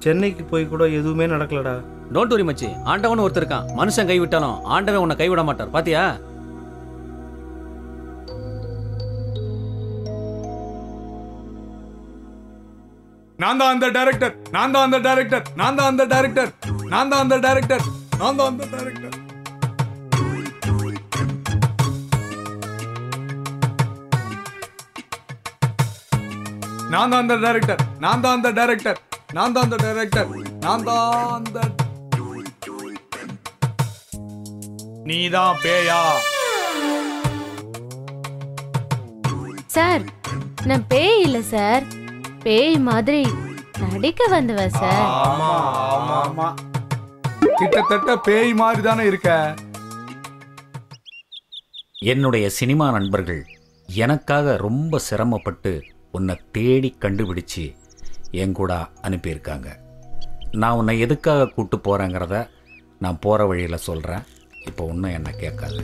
சென்னைக்கு போய் கூட எதுவுமே நடக்கலடா டோன்ட் வரி மச்சி ஆண்டவன் ஒருத்தர் இருக்கான் மனுஷன் கைவிட்டாலும் ஆண்டவன் உன்னை கைவிட மாட்டார் பாத்தியா நான் தான் அந்த டைரக்டர் நான் தான் அந்த டைரக்டர் நான் தான் அந்த டைரக்டர் நான் தான் அந்த டைரக்டர் நான் தான் அந்த டைரக்டர் நான் தான் அந்த டைரக்டர் நான் தான் அந்த டைரக்டர் நான் தான் அந்த டைரக்டர் நான் தான் அந்த நீதான் பேயா சார் நான் பேய் இல்ல சார் பேய் மாதிரி நடிக்க வந்தவ சார் ஆமா ஆமா ஆமா கிட்டத்தட்ட பேய் மாதிரி தானே இருக்க என்னுடைய சினிமா நண்பர்கள் எனக்காக ரொம்ப சிரமப்பட்டு உன்னை தேடி கண்டுபிடிச்சு என் கூட அனுப்பியிருக்காங்க நான் உன்னை எதுக்காக கூட்டு போகிறேங்கிறத நான் போகிற வழியில் சொல்கிறேன் இப்போ ஒன்றும் என்னை கேட்காது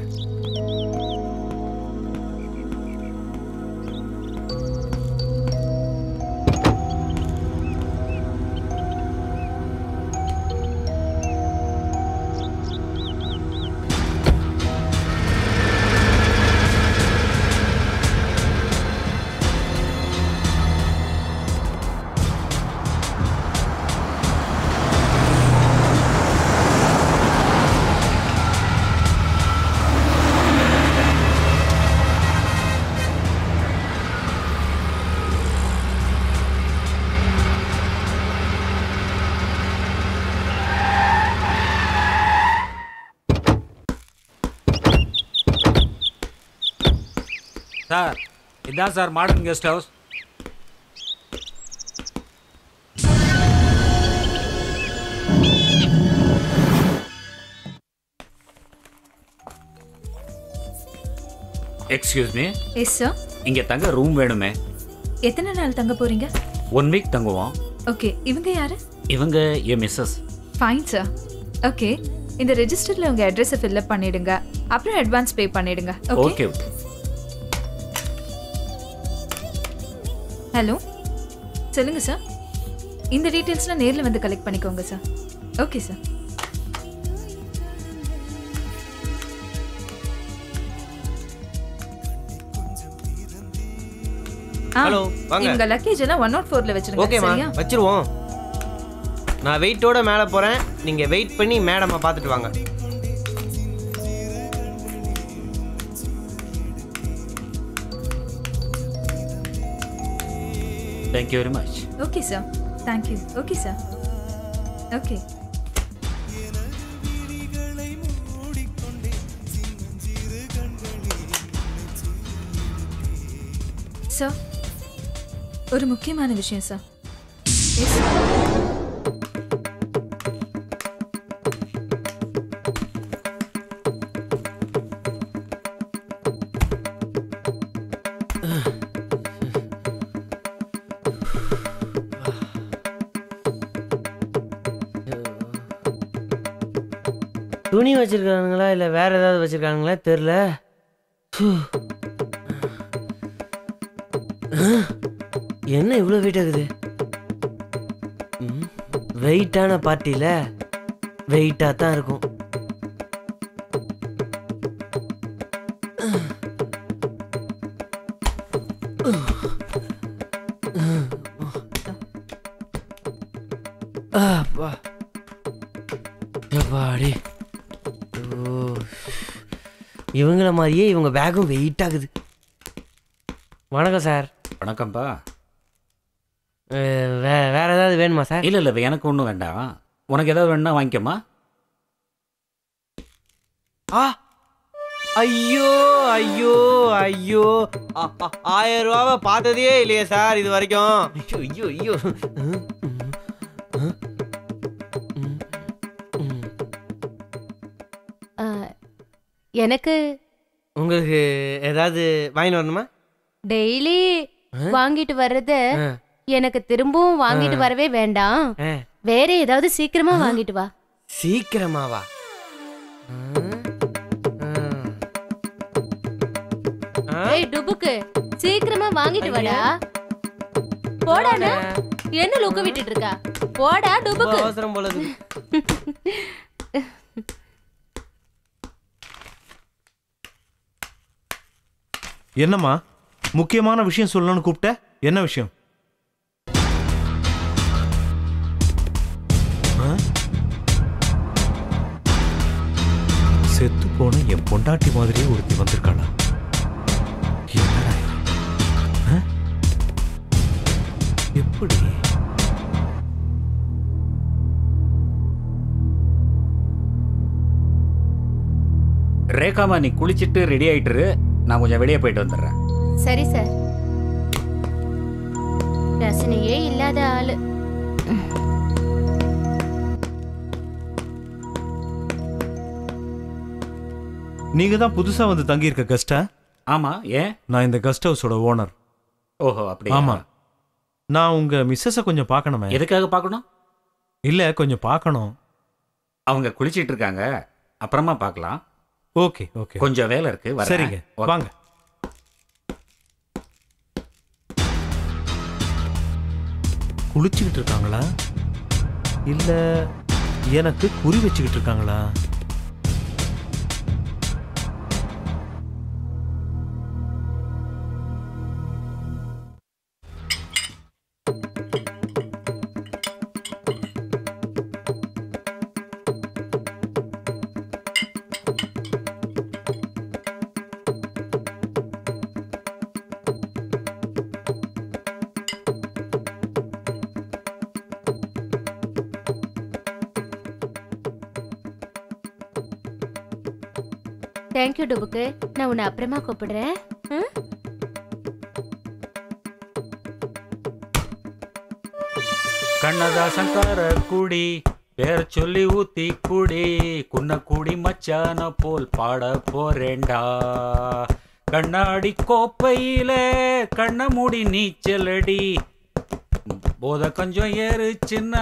சார் இதான் sir modern guest house excuse me yes sir இங்கே தங்க ரூம் வேணுமே எத்தனை நாள் தங்க போறீங்க ஒன் வீக் தங்குவோம் ஓகே இவங்க யாரு இவங்க என் மிஸ்ஸஸ் ஃபைன் சார் ஓகே இந்த ரெஜிஸ்டர்ல உங்க அட்ரஸை ஃபில்அப் பண்ணிடுங்க அப்புறம் அட்வான்ஸ் பே பண்ணிடுங்க ஓகே ஓகே ஹலோ சொல்லுங்க சார் இந்த டீட்டெயில்ஸ்லாம் நேர்ல வந்து கலெக்ட் பண்ணிக்கோங்க சார் ஓகே சார் ஹலோ வாங்க இவங்க லக்கேஜ் எல்லாம் ஒன் நாட் ஃபோர்ல வச்சிருங்க ஓகேம்மா சரியா வச்சிருவோம் நான் வெயிட்டோட மேலே போகிறேன் நீங்கள் வெயிட் பண்ணி மேடமை பார்த்துட்டு வாங்க thank you very much okay sir thank you okay sir okay sir ஒரு முக்கியமான விஷயம் சார் எஸ் துணி வச்சிருக்கானுங்களா இல்லை வேற ஏதாவது வச்சிருக்கானுங்களா தெரில என்ன இவ்வளோ வெயிட் ஆகுது வெயிட்டான பார்ட்டியில் வெயிட்டாக தான் இருக்கும் அப்பா எப்பாடி ஓ இவங்கள மாதிரியே இவங்க பேக்கும் வெயிட் ஆகுது வணக்கம் சார் வணக்கம்ப்பா அஹ், வே வேற ஏதாவது வேணுமா சார் இல்லை இல்லை எனக்கு ஒன்றும் வேண்டாம் உனக்கு ஏதாவது வேணும்னா வாங்கிக்கம்மா ஆ ஐயோ ஐயோ ஐயோ ஆ- ஆ- ஆயிரம் ரூபாவை பார்த்ததே இல்லையே சார் இது வரைக்கும் ஐயோ ஐயோ ஐயோ ம், ம், ம், ம், ம். ஆ, எனக்கு உங்களுக்கு ஏதாவது வாங்கிட்டு வரணுமா டெய்லி வாங்கிட்டு வர்றது ஆ, எனக்கு திரும்பவும் வாங்கிட்டு வரவே வேண்டாம் ஆ. வேற ஏதாவது சீக்கிரமா வாங்கிட்டு வா சீக்கிரமாவா ஆ, ஆ. ஆ, ஏய் டுபுக்கு சீக்கிரமா வாங்கிட்டு வாடா போடாண்ணா என்ன லுக்கு விட்டுட்டு இருக்க போடா ரொம்ப டுபுக்கு அவசரம் போல இருக்கு. என்னம்மா முக்கியமான விஷயம் சொல்லணும்னு கூப்பிட்ட என்ன விஷயம் ஆ? செத்து போன என் பொண்டாட்டி மாதிரியே ஒருத்தி வந்திருக்காளா என்னடா இது? ஆ? எப்படி ரேகாமா நீ குளிச்சிட்டு ரெடி ஆயிட்டுரு நான் கொஞ்சம் வெளியே போயிட்டு வந்துடுறேன் சரி சார் ரசனையே இல்லாத ஆளு நீங்க தான் புதுசா வந்து தங்கியிருக்க கெஸ்டா ஆமா ஏன் நான் இந்த கெஸ்ட் ஹவுஸோட ஓனர் ஓஹோ அப்படி ஆமா நான் உங்க மிஸ்ஸஸ கொஞ்சம் பார்க்கணுமே எதுக்காக பார்க்கணும் இல்ல கொஞ்சம் பார்க்கணும் அவங்க குளிச்சிட்டு இருக்காங்க அப்புறமா பார்க்கலாம் ஓகே ஓகே கொஞ்சம் வேலை இருக்கு வரேன். சரிங்க ஓகே. வாங்க குளிச்சுக்கிட்டு இருக்காங்களா இல்ல எனக்கு குறி வச்சுக்கிட்டு இருக்காங்களா தேங்க்யூ டுபுக்கு நான் உன்னை அப்புறமா கூப்பிடுறேன் ம்? கண்ணதாசன் கார குடி பேர சொல்லி ஊத்தி குடி குன்ன குடி மச்சான போல் பாட போறேண்டா கண்ணாடி கோப்பையில கண்ண மூடி நீச்சலடி போத கொஞ்சம் ஏறுச்சுன்னா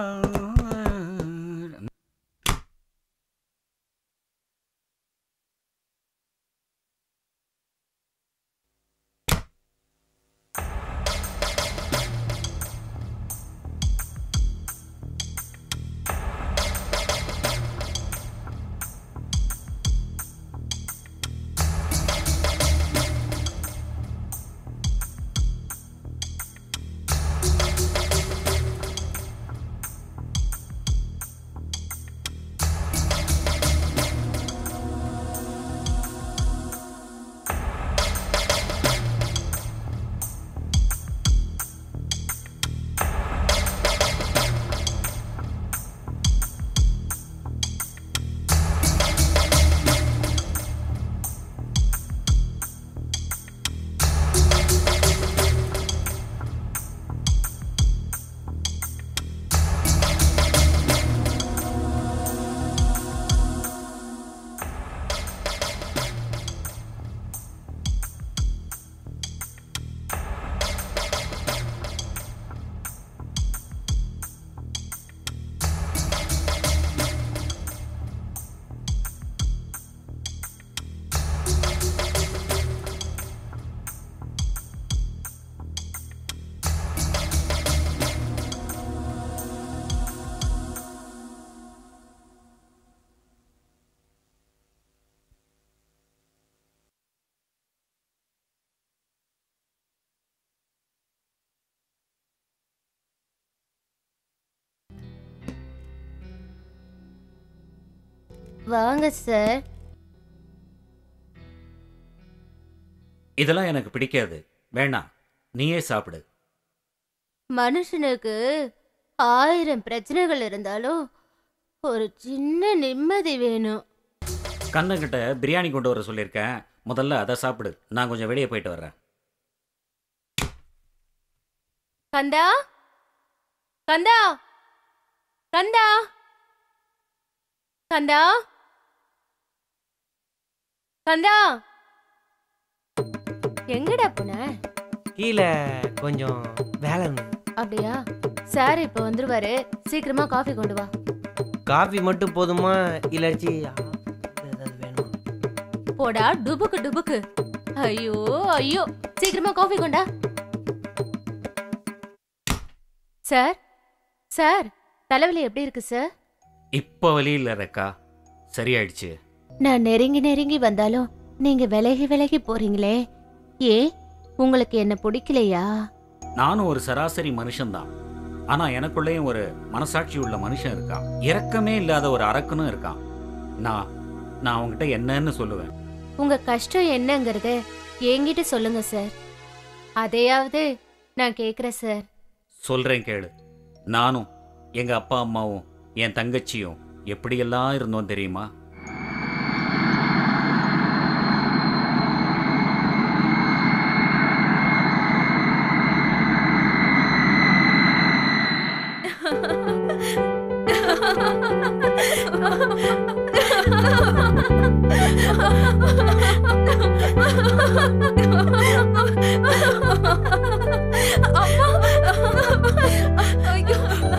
வாங்க சார் இதெல்லாம் எனக்கு பிடிக்காது வேணாம் நீயே சாப்பிடு மனுஷனுக்கு ஆயிரம் பிரச்சனைகள் இருந்தாலும் ஒரு சின்ன நிம்மதி வேணும் கண்ணங்கிட்ட பிரியாணி கொண்டு வர சொல்லியிருக்கேன் முதல்ல அதை சாப்பிடு நான் கொஞ்சம் வெளியே போயிட்டு வர்றேன் கந்தா கந்தா கந்தா கந்தா கந்தா எங்கடா போன கீழே கொஞ்சம் வேலை இருந்தது அப்படியா சார் இப்ப வந்துருவாரு சீக்கிரமா காஃபி கொண்டு வா காஃபி மட்டும் போதுமா இல்லாச்சி ஏதாவது வேணுமா போடா டுபுக்கு டுபுக்கு ஐயோ ஐயோ சீக்கிரமா காஃபி கொண்டா சார் சார் தலைவலி எப்படி இருக்கு சார் இப்போ வழி இல்லை ரெக்கா சரியாயிடுச்சு நான் நெருங்கி நெருங்கி வந்தாலும் நீங்க விலகி விலகி போறீங்களே ஏன் உங்களுக்கு என்ன பிடிக்கலையா நானும் ஒரு சராசரி மனுஷன்தான் ஆனா எனக்குள்ளேயும் ஒரு மனசாட்சி உள்ள மனுஷன் இருக்கான் இரக்கமே இல்லாத ஒரு அரக்கனும் இருக்கான் நான் நான் அவங்ககிட்ட என்னன்னு சொல்லுவேன் உங்க கஷ்டம் என்னங்கறத என்கிட்ட சொல்லுங்க சார் அதையாவது நான் கேக்குறேன் சார் சொல்றேன் கேளு நானும் எங்க அப்பா அம்மாவும் என் தங்கச்சியும் எப்படியெல்லாம் இருந்தோம் தெரியுமா ஐயோ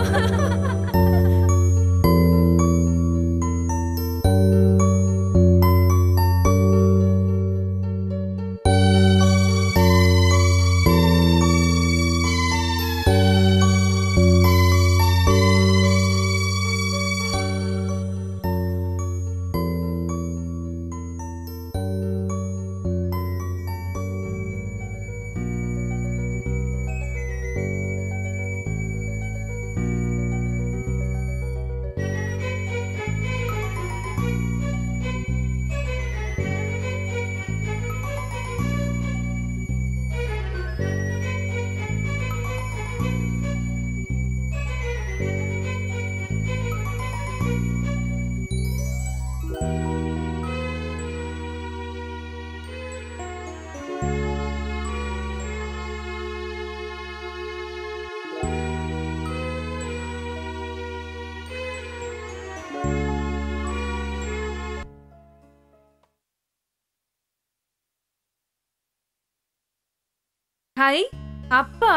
ஹாய் அப்பா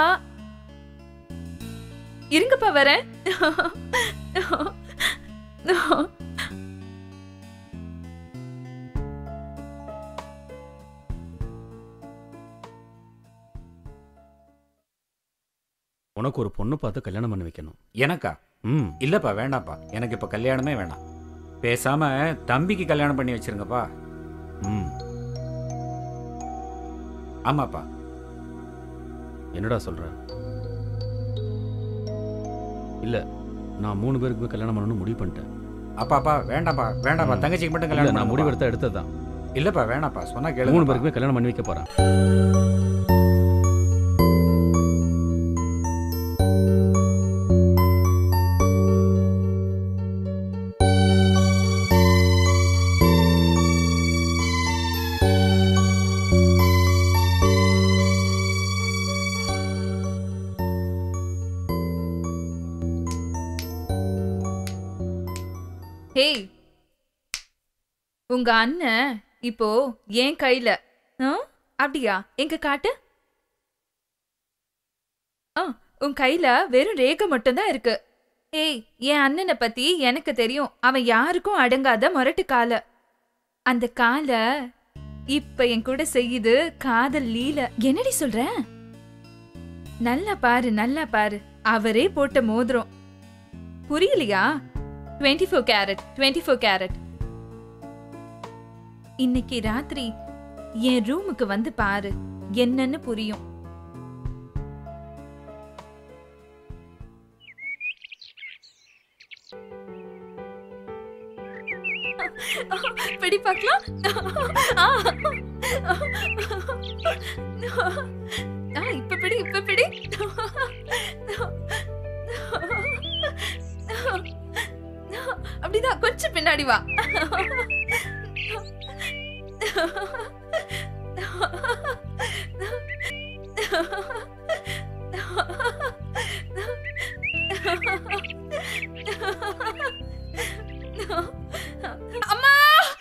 இருங்கப்பா வரேன் உனக்கு ஒரு பொண்ணு பார்த்து கல்யாணம் பண்ணி வைக்கணும் எனக்கா ம் இல்லப்பா வேண்டாம்ப்பா எனக்கு இப்ப கல்யாணமே வேணாம் பேசாம தம்பிக்கு கல்யாணம் பண்ணி வச்சிருங்கப்பா ம் ஆமாப்பா என்னடா சொல்ற இல்ல நான் மூணு பேருக்கு போய் கல்யாணம் பண்ணணும்னு முடிவு பண்ணிட்டேன் அப்பாப்பா வேண்டாம்ப்பா வேண்டாம்ப்பா ம். தங்கச்சிக்கு மட்டும் இல்ல கல்யாணம் நான் பண்ணுங்கப்பா. முடிவெடுத்தா எடுத்ததுதான் இல்லப்பா வேணாம்ப்பா சொன்னா கேளு மூணு பேருக்குமே கல்யாணம் பண்ணி வைக்க போறேன் ஹேய் உங்க அண்ணன் இப்போ என் கையில ஆ? அப்படியா எங்க காட்டு ஆ உன் கையில வெறும் ரேகை மட்டும்தான் இருக்கு ஏய் என் அண்ணனை பத்தி எனக்கு தெரியும் அவன் யாருக்கும் அடங்காத முரட்டு கால அந்த கால இப்ப என் கூட செய்யுது காதல் லீல என்னடி சொல்ற நல்லா பாரு நல்லா பாரு அவரே போட்ட மோதிரம் புரியலையா twenty four carat twenty four carat இன்னைக்கு ராத்திரி என் ரூமுக்கு வந்து பாரு என்னன்னு புரியும் பிடி பார்க்கலாம் ஆ. ஆ, இப்ப பிடி இப்ப பிடி அப்படிதான் கொஞ்சம் பின்னாடி வா அம்மா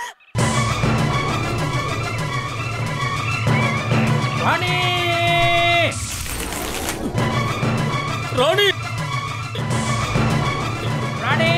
ராணி ராணி ராணி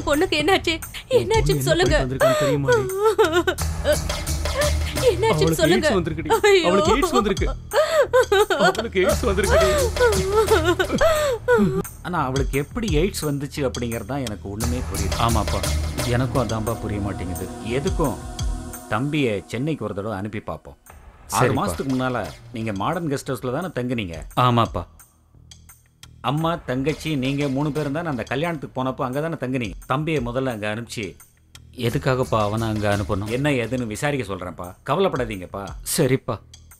என் பொண்ணுக்கு என்னாச்சு என்னாச்சுன்னு சொல்லுங்க தெரியுமா என்னாச்சுன்னு சொல்லுங்க ஐயோ. அவளுக்கு எய்ட்ஸ் வந்திருக்கு அவளுக்கு எய்ட்ஸ் வந்திருக்கு ஆனால் அவளுக்கு எப்படி எய்ட்ஸ் வந்துச்சு அப்படிங்கிறது தான் எனக்கு ஒன்றுமே புரியுது ஆமாப்பா எனக்கும் அதான்ப்பா புரிய மாட்டேங்குது எதுக்கும் தம்பியை சென்னைக்கு ஒரு தடவை அனுப்பி பார்ப்போம் ஆறு சரிப்பா. மாதத்துக்கு முன்னால் நீங்கள் மாடர்ன் கெஸ்ட் ஹவுஸில் தானே தங்குனீங்க ஆமாப்பா அம்மா தங்கச்சி நீங்கள் மூணு பேரும் தானே அந்த கல்யாணத்துக்கு போனப்போ அங்கே தானே தங்குனீங்க தம்பியை முதல்ல அங்கே அனுப்பிச்சு எதுக்காகப்பா அவனை அங்க அனுப்பணும் என்ன ஏதுன்னு விசாரிக்க சொல்கிறேன்ப்பா கவலைப்படாதீங்கப்பா சரிப்பா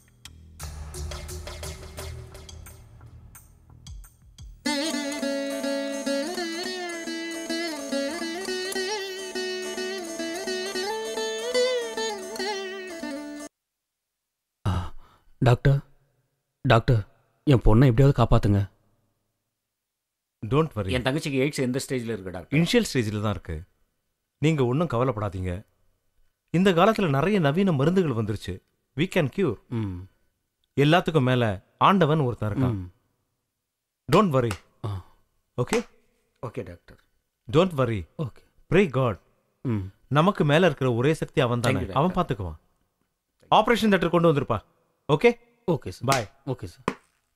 ஆ, டாக்டர் டாக்டர் என் பொண்ணை எப்படியாவது காப்பாத்துங்க டோன்ட் வரி என் தங்கச்சிக்கு எய்ட்ஸ் எந்த ஸ்டேஜில் இருக்கு டாக்டர் இனிஷியல் ஸ்டேஜில் தான் இருக்கு நீங்கள் ஒன்றும் கவலைப்படாதீங்க இந்த காலத்தில் நிறைய நவீன மருந்துகள் வந்துருச்சு we கேன் கியூர் ம் எல்லாத்துக்கும் மேலே ஆண்டவன் ஒருத்தன் இருக்கான் ம். டோன்ட் வரி ஆ. Okay okay doctor don't worry okay pray God ம் நமக்கு மேலே இருக்கிற ஒரே சக்தி அவன் தானே Thank you, doctor. அவன் பார்த்துக்குவான் ஆப்ரேஷன் தேட்டர் கொண்டு வந்திருப்பா okay okay sir bye okay sir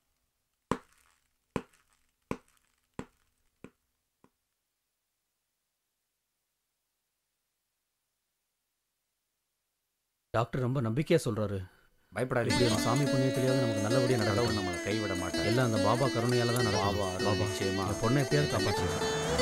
doctor ரொம்ப நம்பிக்கையா சொல்றாரு பயப்படாதீங்க இப்படி நம்ம சாமி புண்ணியத்திலேயாவது நமக்கு நல்லபடியா கடவுள் நடக்கும் நம்மளை கைவிட மாட்டார் எல்லாம் அந்த பாபா கருணையால தான் நடக்கும் பாபா அருள் நிச்சயமா. என் பொண்ணை எப்படியாவது காப்பாற்றுங்க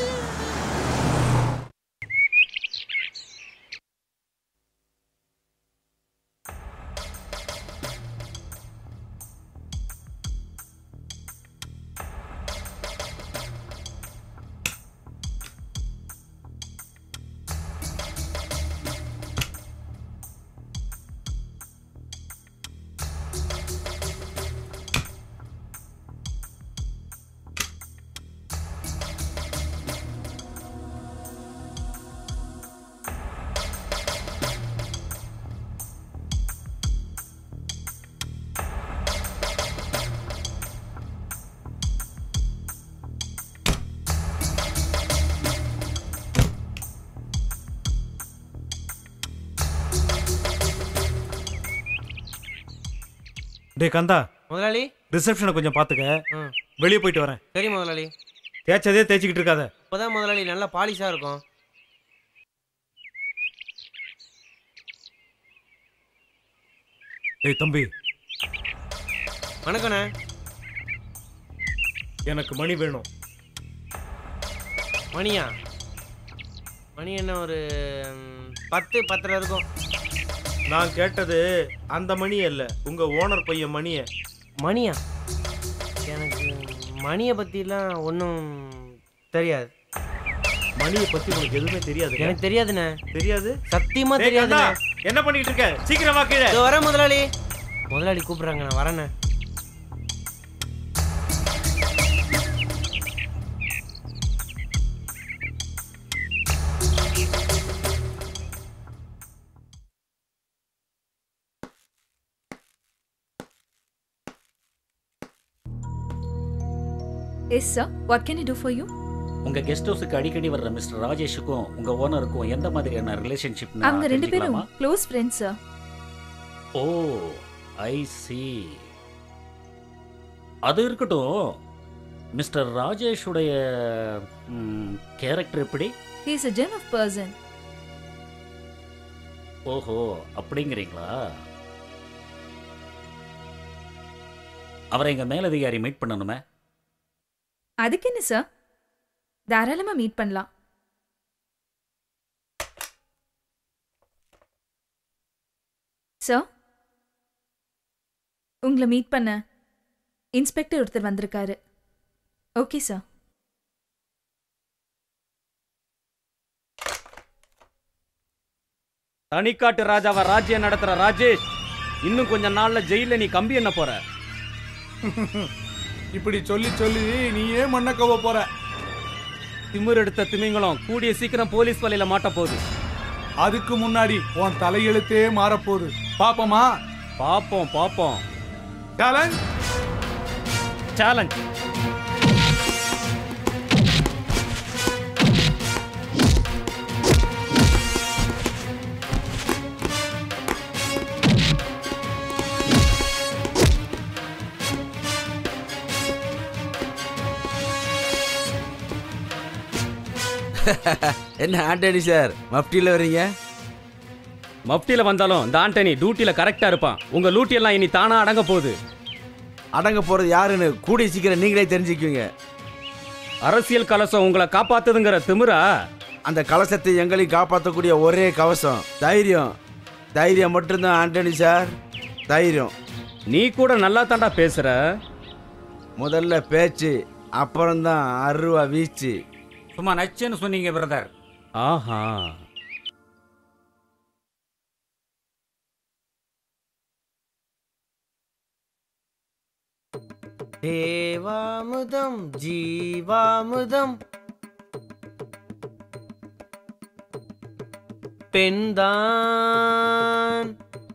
டே கந்தா முதலாளி ரிசப்ஷனை கொஞ்சம் பார்த்துக்க ம் வெளியே போயிட்டு வரேன் சரி முதலாளி தேய்ச்சதே தேய்ச்சிக்கிட்டு இருக்காத இப்போதான் முதலாளி நல்லா பாலிஷாக இருக்கும் டேய் தம்பி வணக்கண்ணே எனக்கு மணி வேணும் மணியா மணி என்ன ஒரு ம், பத்து பத்தரை இருக்கும் நான் கேட்டது அந்த மணி அல்ல உங்க ஓனர் பையன் மணிய மணியா எனக்கு மணியை பற்றிலாம் ஒன்றும் தெரியாது மணியை பத்தி உனக்கு எதுவுமே தெரியாது எனக்கு தெரியாதுண்ணே தெரியாது சத்தியமா டேய் கந்தா, தெரியாதுண்ணே என்ன பண்ணிட்டு இருக்க சீக்கிரமா கீழே இதோ வரேன் முதலாளி முதலாளி கூப்பிடுறாங்க நான் வரேண்ணே yes sir what can I do for you உங்க கெஸ்ட் ஹவுஸுக்கு அடிக்கடி வர்ற மிஸ்டர் ராஜேஷுக்கும் உங்க ஓனருக்கும் எந்த மாதிரியான ரிலேஷன்ஷிப் அவங்க ரெண்டு பேரும் close friends sir oh I see அது இருக்கட்டும் மிஸ்டர் ராஜேஷுடைய கேரக்டர் எப்படி he is a gem of person ஓஹோ அப்படிங்கிறீங்களா அவரை எங்க மேலதிகாரி மீட் பண்ணணுமே அதுக்கு என்ன சார் தாராளமா மீட் பண்ணலாம் சார் உங்களை மீட் பண்ண இன்ஸ்பெக்டர் ஒருத்தர் வந்திருக்காரு ஓகே சார் தனிக்காட்டு ராஜாவை ராஜ்யம் நடத்துற ராஜேஷ் இன்னும் கொஞ்ச நாள்ல ஜெயில நீ கம்பி என்ன போற இப்படி சொல்லி சொல்லி நீயே மண்ண கவ போற திமிர் எடுத்த திமிங்கலம் கூடிய சீக்கிரம் போலீஸ் வலையில மாட்ட போகுது அதுக்கு முன்னாடி உன் தலையெழுத்தே மாறப்போகுது பாப்போமா பாப்போம் பாப்போம் சேலஞ்ச் சேலஞ்ச் என்ன ஆண்டனி சார் மப்டியில் வர்றீங்க மஃப்டியில வந்தாலும் இந்த ஆண்டனி டியூட்டில கரெக்டா இருப்பான் உங்க லூட்டி எல்லாம் இனி தானா அடங்க போகுது அடங்க போகிறது யாருன்னு கூடிய சீக்கிரம் நீங்களே தெரிஞ்சுக்குவீங்க அரசியல் கலசம் உங்களை காப்பாத்துதுங்கிற திமிரா அந்த கலசத்தை எங்களையும் காப்பாற்றக்கூடிய ஒரே கவசம் தைரியம் தைரியம் மட்டும்தான் ஆண்டனி சார் தைரியம் நீ கூட நல்லா தாண்டா பேசுற முதல்ல பேச்சு அப்புறம்தான் அருவா வீச்சு சும்மா நச்சுன்னு சொன்னீங்க பிரதர் ஆஹா தேவாமுதம் ஜீவாமுதம் பெண்தான்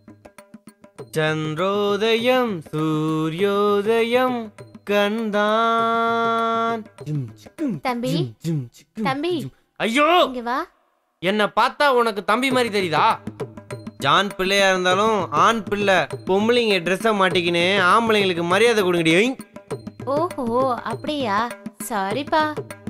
சந்திரோதயம் சூரியோதயம் கண்தான் ஜிம் சிக்கும், தம்பி ஜிம், ஜிம் சிக்கும், தம்பி ஜிம். ஐயோ இங்க வா என்ன பார்த்தா உனக்கு தம்பி மாதிரி தெரியுதா ஜான் பிள்ளையா இருந்தாலும் ஆண் பிள்ளை பொம்பளைங்க ட்ரெஸ்ஸை மாட்டிக்கின்னு ஆம்பளைங்களுக்கு மரியாதை கொடுங்கடி ஐ. ஓஹோ அப்படியா சாரிப்பா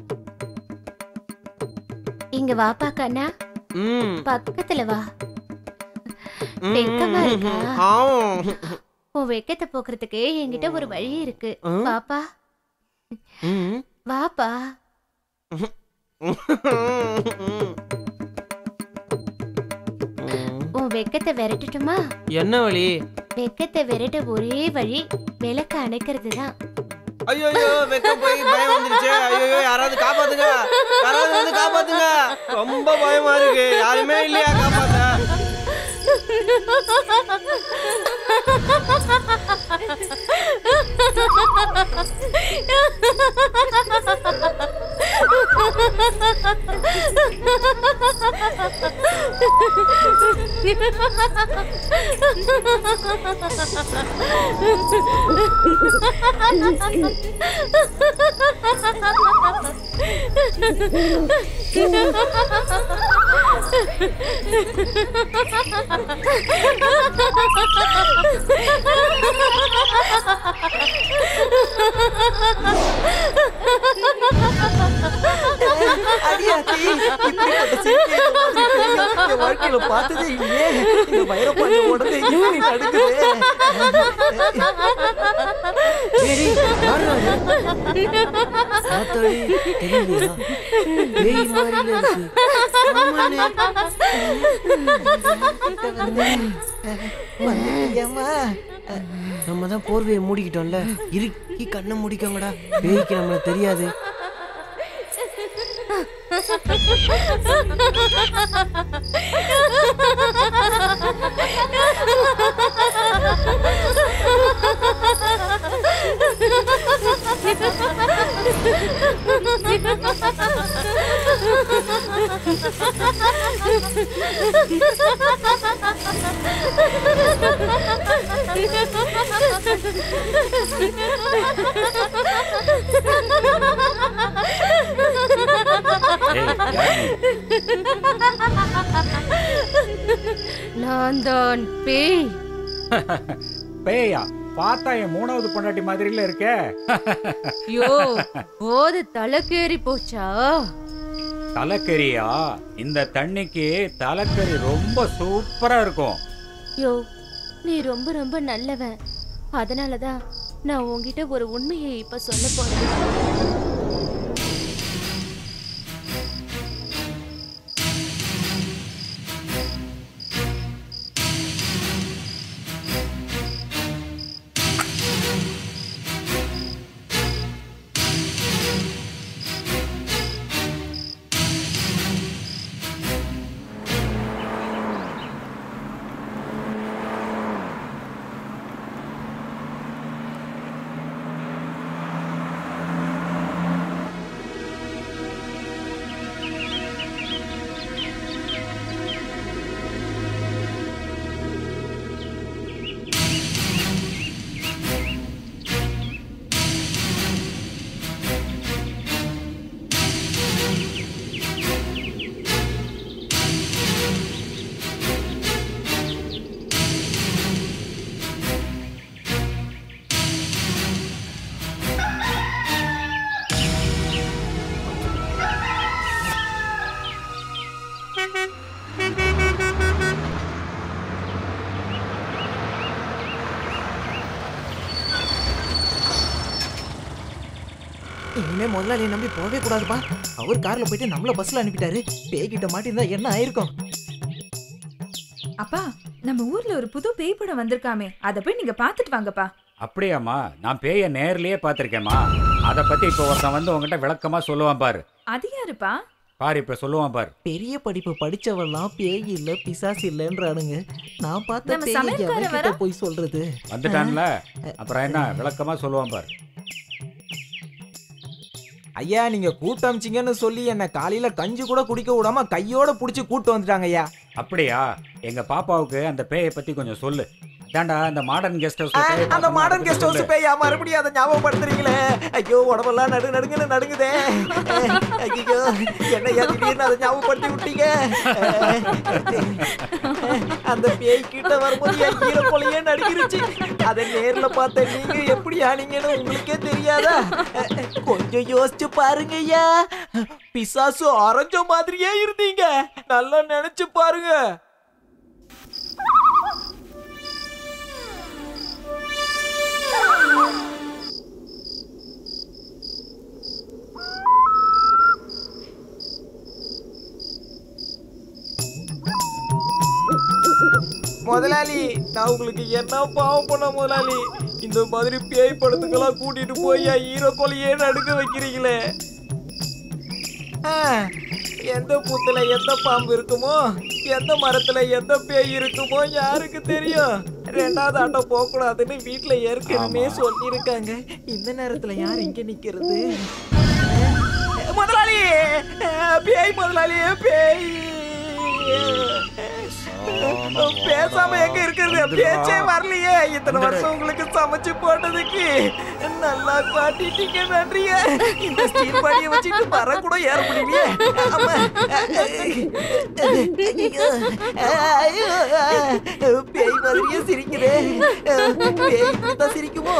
இங்க வாப்பா கண்ணா ம் பக்கத்துல வா ம், வெக்கமா இருக்கா? ஆம். உன் வெக்கத்தை போக்குறதுக்கு என்கிட்ட ஒரு வழி இருக்கு ம். வாப்பா ம். வாப்பா உன் வெக்கத்தை விரட்டட்டுமா என்ன வழி வெக்கத்தை விரட்ட ஒரே வழி விளக்க அணைக்கிறது தான் ஐயோ வெக்க போய் பயம் வந்துருச்சு ஐயோ யாராவது காப்பாத்துங்க யாராவது வந்து காப்பாத்துங்க ரொம்ப பயமா இருக்கு யாருமே இல்லையா காப்பாத்த வாழ்க்கையில பார்த்ததே இல்லையே இந்த வைரப்பாண்டி உடனே இப்படி நடக்குது தெரியலையா பேய் மாதிரில இருக்கு வந்துட்டியாம்மா? நம்ம தான் போர்வையை மூடிக்கிட்டோம்ல இறுக்கி கண்ணை முடிக்கோங்கடா பேய்க்கு நம்மள தெரியாது ஏய், யார் நீ? நான் தான் பேய் பேயா பார்த்தா என் மூணாவது பொண்டாட்டி மாதிரில இருக்கே யோ போது தலைக்கேறி போச்சா தலைக்கறியா இந்த தண்ணிக்கு தலைக்கறி ரொம்ப சூப்பரா இருக்கும் யோ நீ ரொம்ப ரொம்ப நல்லவன் அதனாலதான் நான் உன்கிட்ட ஒரு உண்மையை இப்ப சொல்ல போறேன் இனிமே முதலாளியை நம்பி போகவே கூடாதுப்பா அவர் கார்ல போயிட்டு நம்மள பஸ்ல அனுப்பிட்டாரு பேய்கிட்ட மாட்டிருந்தா என்ன ஆயிருக்கும் அப்பா நம்ம ஊர்ல ஒரு புது பேய் படம் வந்திருக்காமே அத போய் நீங்க பாத்துட்டு வாங்கப்பா அப்படியாம்மா நான் பேயை நேர்லயே பார்த்துருக்கேம்மா அதை பத்தி இப்போ ஒருத்தன் வந்து உங்ககிட்ட விளக்கமா சொல்லுவான் பாரு அது யாருப்பா பாரு இப்ப சொல்லுவான் பாரு பெரிய படிப்பு படிச்சவெல்லாம் பேய் இல்ல பிசாசு இல்லன்றானுங்க நான் பார்த்த நம்ம பேய் சமையல்காரன் அவன்கிட்ட வரா? போய் சொல்றது வந்துட்டான்ல அப்புறம் என்ன விளக்கமா சொல்லுவான் பாரு ஐயா நீங்க கூட்டமிச்சிங்கன்னு சொல்லி என்ன காலையில கஞ்சி கூட குடிக்க விடாம கையோட புடிச்சு கூட்டு வந்துட்டாங்க ஐயா அப்படியா எங்க பாப்பாவுக்கு அந்த பேயை பத்தி கொஞ்சம் சொல்லு அதான்டா அந்த மாடர்ன் கெஸ்ட் ஆ, அந்த மாடர்ன் கெஸ்ட் ஹவுஸ் பேயா மறுபடியும் அதை ஞாபகப்படுத்துறீங்களே ஐயோ உடம்பெல்லாம் நடு நடுங்கன்னு நடுங்குதே ஐயோ என்னையா திடீர்னு அதை ஞாபகப்படுத்தி விட்டீங்க அந்த பேய் கிட்ட வரும்போது என் ஈர கொலையே நடுங்கிருச்சு அதை நேர்ல பார்த்த நீங்க எப்படி ஆனீங்கன்னு உங்களுக்கே தெரியாதா கொஞ்சம் யோசிச்சு பாருங்க ஐயா பிசாசு அரைஞ்ச மாதிரியே இருந்தீங்க நல்லா நினைச்சு பாருங்க முதலாளி நான் உங்களுக்கு என்ன பாவம் பண்ண முதலாளி இந்த மாதிரி பேய் படத்துக்கெல்லாம் கூட்டிட்டு போய் என் ஹீரோ கொலையே நடுக்க வைக்கிறீங்களே ஆ, எந்த பூத்துல எந்த பாம்பு இருக்குமோ எந்த மரத்துல எந்த பேய் இருக்குமோ யாருக்கு தெரியும் ரெண்டாவது ஆட்டம் போக கூடாதுன்னு வீட்டுல ஏற்கனவே சொல்லியிருக்காங்க இந்த நேரத்துல யார் இங்க நிக்கிறது முதலாளி பேய் முதலாளி பேய் பேசாம எங்க இருக்கிறது பேச்சே வரலையே இத்தனை வருஷம் உங்களுக்கு சமைச்சு போட்டதுக்கு நல்லா காட்டிட்டீங்க நன்றிய இந்த ஸ்டீல் பாடிய வச்சுட்டு வர கூட ஏற முடியலையே ஆமா. ஐயோ. பேய் மாதிரியே சிரிக்குதே பேய் இப்படித்தான் சிரிக்குமோ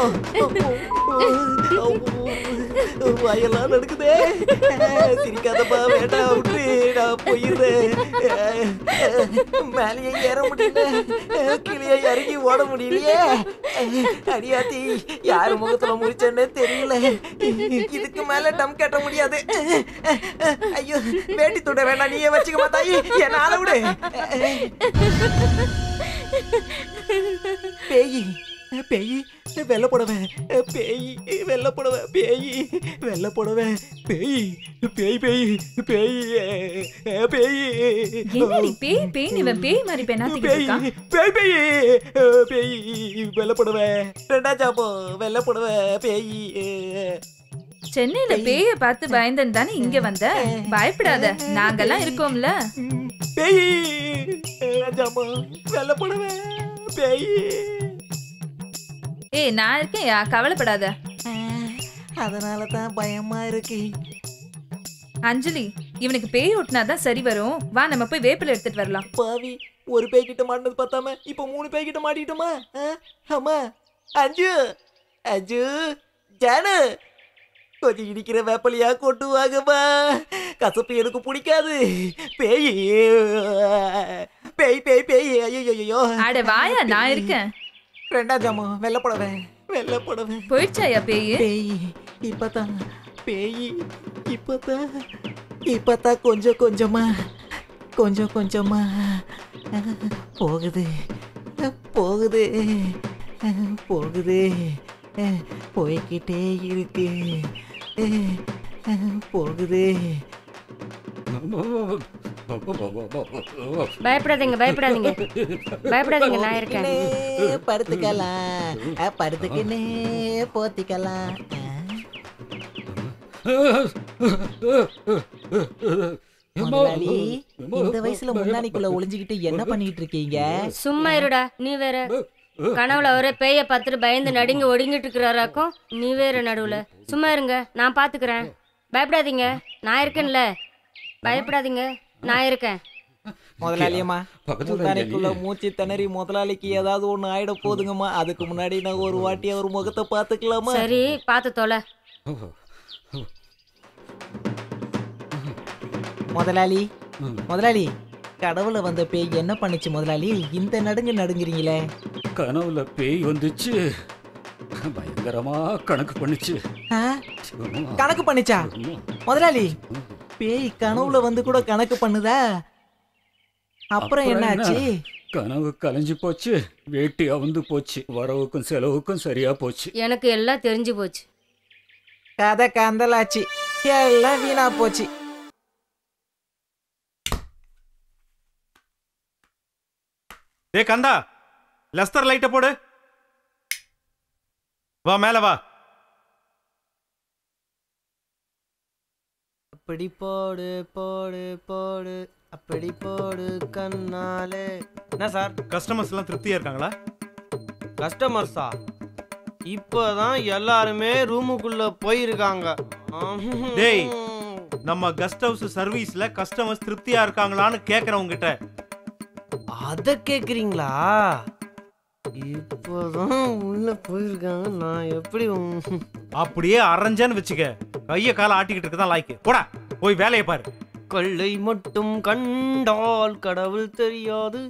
வயலாம் நடக்குதே சிரிக்காதப்பா வேண்டாம் விட்டு நான் போயிடுறேன் மேலேயே ஏற முடியல கீழே இறங்கி ஓட முடியலையே அடியாத்தி யார் முகத்துல முடிச்சேன்னே தெரியல இதுக்கு மேல டம் கட்ட முடியாது ஐயோ வேட்டி துட வேண்டாம் நீயே வச்சுக்க மாத்தாயி என்ன ஆள விடு பேய் பேய் வெள்ள புடவை பேய் வெள்ள புடவை பேய் வெள்ள புடவை பேய் பேய் பேய் பேய் பேய் என்னடி பேய் பேய் இவன் பேய் மாதிரி பெண்ணாத்திக்கிட்டு பேய் இருக்கான் பேய் பேய் பேய் வெள்ள புடவை ரெண்டா சாப்போ வெள்ள புடவை பேய் சென்னையில பேய பார்த்து பயந்தன் தானே இங்க வந்த பயப்படாத நாங்கெல்லாம் இருக்கோம்ல பேய் ராஜாமா வெள்ள புடவை பேய் ஏய் நான் இருக்கேன்யா கவலைப்படாத அதனால தான் பயமா இருக்கு அஞ்சலி இவனுக்கு பேய் ஓட்டினாதான் சரி வரும் வா நம்ம போய் வேப்பில எடுத்துட்டு வரலாம் பாவி ஒரு பேய் கிட்ட மாட்டினது பார்த்தாம இப்போ மூணு பேய் கிட்ட மாட்டிட்டோமா ஆ? ஆமா அஞ்சு அஞ்சு ஜானு கொஞ்சம் இடிக்கிற வேப்பலையா கொண்டு வாங்கம்மா கசப்பு எனக்கு பிடிக்காது பேய் பேய் பேய் பேய் ஐயோ ஐயோ அட வாயா நான் இருக்கேன் ரெண்டாம் ஜாமா வெள்ளை புடவை வெள்ளை புடவை போயிடுச்சாயா பேய் பேய் இப்பதான் பேய் இப்பதான் இப்பதான் கொஞ்சம் கொஞ்சமா கொஞ்சம் கொஞ்சமா போகுது போகுது போகுது போய்கிட்டே இருக்கு போகுது பயப்படாதீங்க பயப்படாதீங்க பயப்படாதீங்க நான் இருக்கேன் போத்திக்கினே படுத்துக்கலாம் அஹ், படுத்துக்கினே போத்திக்கலாம் முதலாளி இந்த வயசுல முன்னாடிக்குள்ள ஒளிஞ்சுக்கிட்டு என்ன பண்ணிட்டு இருக்கீங்க சும்மா இருடா நீ வேற கனவுல ஒரே பேய பார்த்துட்டு பயந்து நடுங்கி ஒடுங்கிட்டு இருக்கிறாராக்கும் நீ வேற நடுவுல சும்மா இருங்க நான் பாத்துக்கிறேன் பயப்படாதீங்க நான் இருக்கேன்ல பயப்படாதீங்க நான் இருக்கேன் முதலாளியம்மா பக்கத்துல முந்தானைக்குள்ள இல்லையே. மூச்சு திணறி முதலாளிக்கு ஏதாவது ஒண்ணு ஆயிட போதுங்கம்மா அதுக்கு முன்னாடி நான் ஒரு வாட்டி அவர் முகத்தை பாத்துக்கலாமா சரி பார்த்து தொலை முதலாளி முதலாளி கடவுள வந்த பேய் என்ன பண்ணுச்சு முதலாளி இந்த நடுங்கு நடுங்குறீங்களே கனவுல பேய் வந்துச்சு பயங்கரமா கணக்கு பண்ணுச்சு ஆ? கணக்கு பண்ணிச்சா முதலாளி பேய் கனவுல வந்து கூட கணக்கு பண்ணுதா அப்புறம் என்னாச்சு கனவு கலைஞ்சு போச்சு வேட்டி அவுந்து போச்சு வரவுக்கும் செலவுக்கும் சரியா போச்சு எனக்கு எல்லாம் தெரிஞ்சு போச்சு கதை கந்தலாச்சு எல்லாம் வீணா போச்சு டே கந்தா லெஸ்தர் லைட்டை போடு வா மேல வா அப்படி போடு போடு போடு அப்படி போடு கண்ணாலே என்ன சார் கஸ்டமர்ஸ் எல்லாம் திருப்தியா இருக்காங்களா கஸ்டமர்ஸா இப்போதான் எல்லாருமே ரூமுக்குள்ள போயிருக்காங்க டேய் நம்ம கெஸ்ட் ஹவுஸ் சர்வீஸ்ல கஸ்டமர்ஸ் திருப்தியா இருக்காங்களான்னு கேக்குறேன் உங்ககிட்ட அத கேக்குறீங்களா இப்போதான் உள்ள போயிருக்காங்க நான் எப்படி உம், அப்படியே அரைஞ்சேன்னு வச்சுக்க கைய காலை ஆட்டிக்கிட்டு இருக்கதான் லாய்க்கு போடா போய் வேலையை பாரு கொள்ளை மட்டும் கண்டால் கடவுள் தெரியாது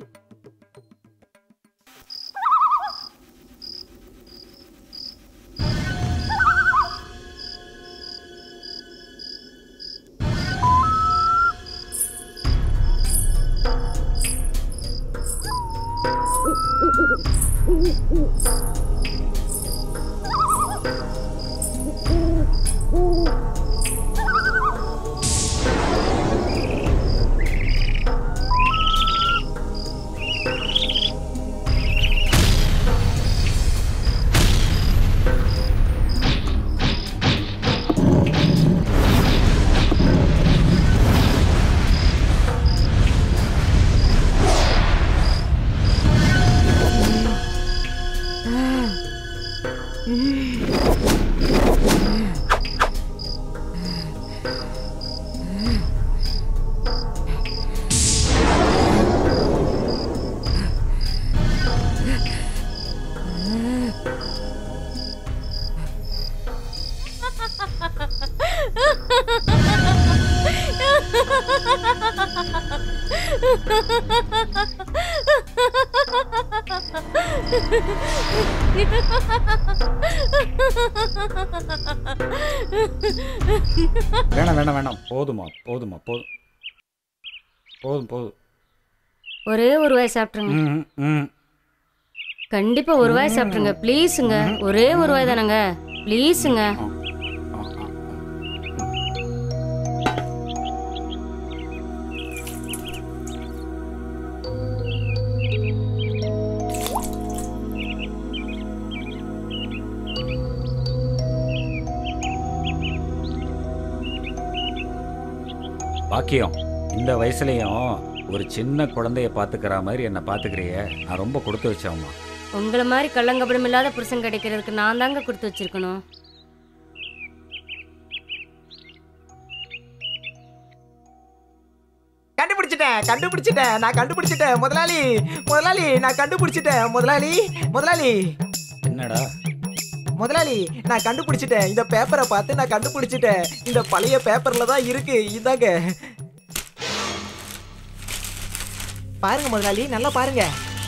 வேணாம் வேணாம் வேணாம் போதுமா போதுமா போதும் போதும் போதும் ஒரே ஒரு வாய் சாப்பிட்ருங்க ம், ம். கண்டிப்பா ஒரு வாய் சாப்பிட்ருங்க ப்ளீஸுங்க ஒரே ஒரு வாய் தானங்க ப்ளீஸுங்க பாக்கியம் இந்த வயசுலயும் ஒரு சின்ன குழந்தைய பாத்துக்கிற மாதிரி என்ன பாத்துக்கிறிய நான் ரொம்ப கொடுத்து வச்சவம்மா உங்களை மாதிரி கள்ளங்கபடம் இல்லாத புருஷன் கிடைக்கிறதுக்கு நான் தாங்க கொடுத்து வச்சிருக்கணும் கண்டுபிடிச்சிட்டேன் கண்டுபிடிச்சிட்டேன் நான் கண்டுபிடிச்சிட்டேன் முதலாளி முதலாளி நான் கண்டுபிடிச்சிட்டேன் முதலாளி முதலாளி என்னடா முதலாளி நான் கண்டுபிடிச்சிட்டேன் இந்த பேப்பரை பார்த்து நான் கண்டுபிடிச்சிட்டேன் இந்த பழைய பேப்பர்ல தான் இருக்கு இதாங்க பாருங்க முதலாளி நல்லா பாருங்க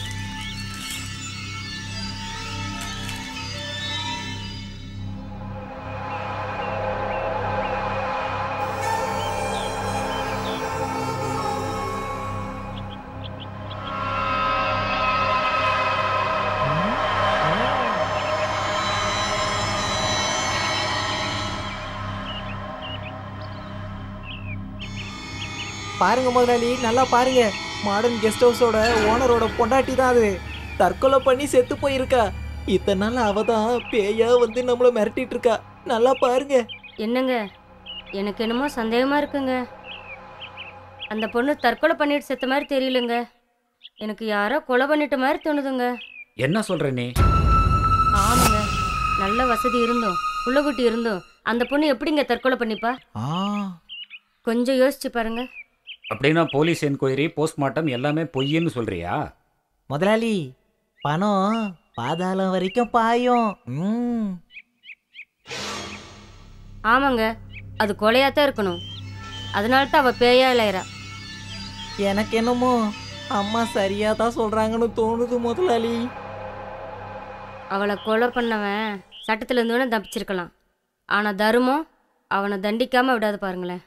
பாருங்க முதலாளி நல்லா பாருங்க மாடர்ன் கெஸ்ட் ஹவுஸோட ஓனரோட பொண்டாட்டி தான் அது தற்கொலை பண்ணி செத்து போயிருக்கா இத்தனை நாள் அவ தான் பேயா வந்து நம்மள மிரட்டிட்டு இருக்கா நல்லா பாருங்க என்னங்க எனக்கு என்னமோ சந்தேகமா இருக்குங்க அந்த பொண்ணு தற்கொலை பண்ணிட்டு செத்த மாதிரி தெரியலங்க எனக்கு யாரோ கொலை பண்ணிட்ட மாதிரி தோணுதுங்க என்ன சொல்ற நீ ஆமாங்க நல்ல வசதி இருந்தோம் புள்ளக்குட்டி இருந்தோம் அந்த பொண்ணு எப்படிங்க தற்கொலை பண்ணிப்பா கொஞ்சம் யோசிச்சு பாருங்க அப்படின்னா போலீஸ் என்கொயரி போஸ்ட்மார்ட்டம் எல்லாமே பொய்ன்னு சொல்றியா முதலாளி பணம் பாதாளம் வரைக்கும் பாயும் ம் ஆமாங்க அது கொலையாத்தான் இருக்கணும் அதனால தான் அவ பேயா இளையறா எனக்கு என்னமோ அம்மா சரியா தான் சொல்றாங்கன்னு தோணுது முதலாளி அவளை கொலை பண்ணவன் சட்டத்தில் இருந்தவன தப்பிச்சிருக்கலாம் ஆனால் தருமம் அவனை தண்டிக்காமல் விடாது பாருங்களேன்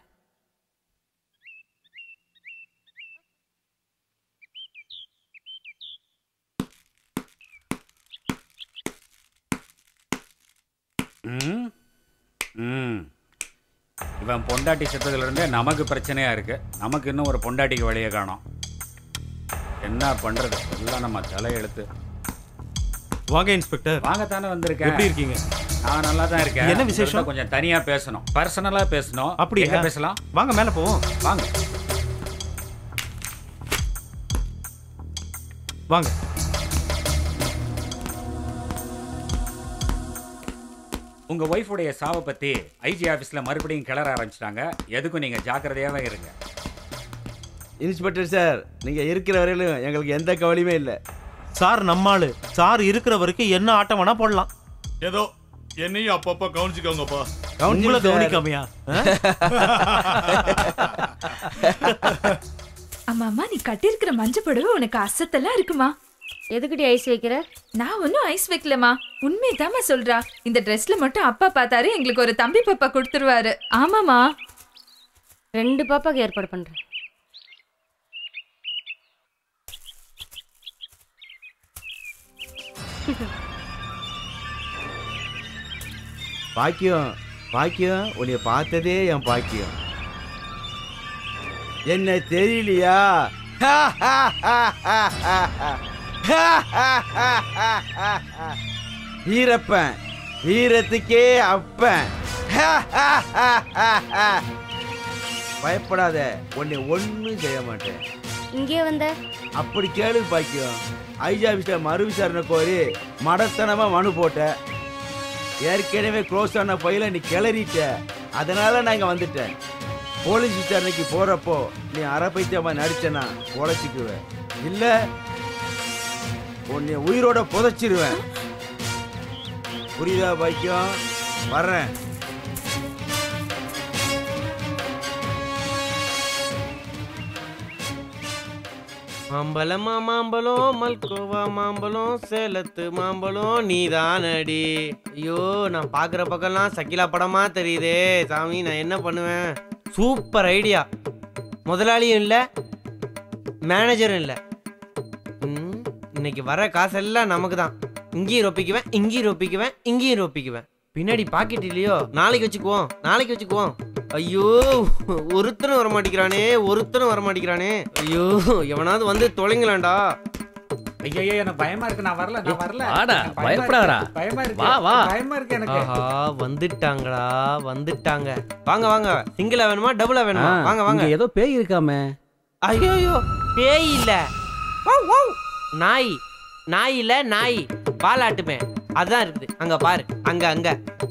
ம் ம் இவன் பொண்டாட்டி செத்ததுலேருந்தே நமக்கு பிரச்சனையா இருக்கு நமக்கு இன்னும் ஒரு பொண்டாட்டிக்கு வழியை காணோம் என்ன பண்றது எல்லாம் நம்ம தலையெழுத்து வாங்க இன்ஸ்பெக்டர் வாங்க தானே வந்திருக்கேன் எப்படி இருக்கீங்க நான் நல்லா தான் இருக்கேன் என்ன விசேஷம்? உங்கள்ட்ட கொஞ்சம் தனியா பேசணும் பர்சனலா பேசணும் அப்படியா? எங்க பேசலாம் வாங்க மேல போவோம் வாங்க வாங்க உங்க ஒய்ஃபுடைய சாவை பத்தி ஐஜி ஆபீஸ்ல மறுபடியும் கிளற ஆரம்பிச்சிட்டாங்க எதுக்கும் நீங்க ஜாக்கிரதையாவே இருங்க இன்ஸ்பெக்டர் சார் நீங்க இருக்கிற வரையிலும் எங்களுக்கு எந்த கவலையுமே இல்லை சார் நம்மாளு சார் இருக்கிற வரைக்கும் என்ன ஆட்டம் வேணா போடலாம் ஏதோ என்னையும் அப்பப்ப கவனிச்சுக்கோங்கப்பா உங்களை கவனிக்காமையா அம்மா அம்மா நீ கட்டியிருக்கிற மஞ்ச புடவை உனக்கு அசத்தெல்லாம் இருக்குமா எதுக்குடி ஐஸ் வைக்கிற நான் ஒன்றும் ஐஸ் வைக்கலமா உண்மைதாம்மா சொல்றா இந்த ட்ரெஸ்ல மட்டும் அப்பா பார்த்தாரு எங்களுக்கு ஒரு தம்பி பாப்பா கொடுத்துருவாரு ஆமாமா ரெண்டு பாப்பாக்கு ஏற்பாடு பண்ணுறேன் பாக்கியம் பாக்கியம் உன்னை பார்த்ததே என் பாக்கியம் என்ன தெரியலையா வீரப்பன் வீரத்துக்கே அப்பன் பயப்படாத உன்னை ஒன்றும் செய்ய மாட்டேன் இங்கே வந்த அப்படி கேளு பாக்கியம் ஐஜி ஆஃபீஸில் மறு விசாரணை கோரி மடத்தனமாக மனு போட்ட ஏற்கனவே க்ளோஸ் ஆன ஃபைலை நீ கிளறிட்ட அதனால நான் இங்கே வந்துட்டேன் போலீஸ் விசாரணைக்கு போகிறப்போ நீ அறப்பைத்தியமாக நடிச்சனா உழைச்சிக்குவேன் இல்லை உன்னை உயிரோட புதைச்சிருவேன் புரியுதா பாக்கியம் வர்றேன் மாம்பழமா மாம்பழம் மல்கோவா மாம்பழம் சேலத்து மாம்பழம் நீதானடி ஐயோ நான் பார்க்குற பக்கம்லாம் சக்கிலா படமா தெரியுதே சாமி நான் என்ன பண்ணுவேன் சூப்பர் ஐடியா முதலாளியும் இல்லை மேனேஜரும் இல்லை ம், இன்னைக்கு வர காசெல்லாம் நமக்கு தான் இங்கேயும் ரொப்பிக்குவேன் இங்கேயும் ரொப்பிக்குவேன் இங்கேயும் ரொப்பிக்குவேன் பின்னாடி பாக்கெட் இல்லையோ நாளைக்கு வச்சுக்குவோம் நாளைக்கு வச்சுக்குவோம் ஐயோ ஒருத்தனும் வர மாட்டேங்கிறானே ஒருத்தனும் வர மாட்டேங்கிறானே ஐயோ எவனாவது வந்து தொலைங்களாண்டா ஐயோ எனக்கு பயமா இருக்கு நான் வரல நான் வரல வாடா, எனக்கு பயமா பயப்படாதடா. இருக்கு, பயமா இருக்கு வா, வா. பயமா இருக்கு எனக்கு ஆஹா வந்துட்டாங்கடா வந்துட்டாங்க வாங்க வாங்க சிங்கிளா வேணுமா டபுளா வேணுமா வாங்க வாங்க இங்க ஏதோ பேய் இருக்காமே ஐயோ பேய் இல்ல வவ், வவ். நாய் நாய் இல்ல நாய் பாலாட்டுமே அதான் இருக்குது அங்க பாரு அங்க அங்க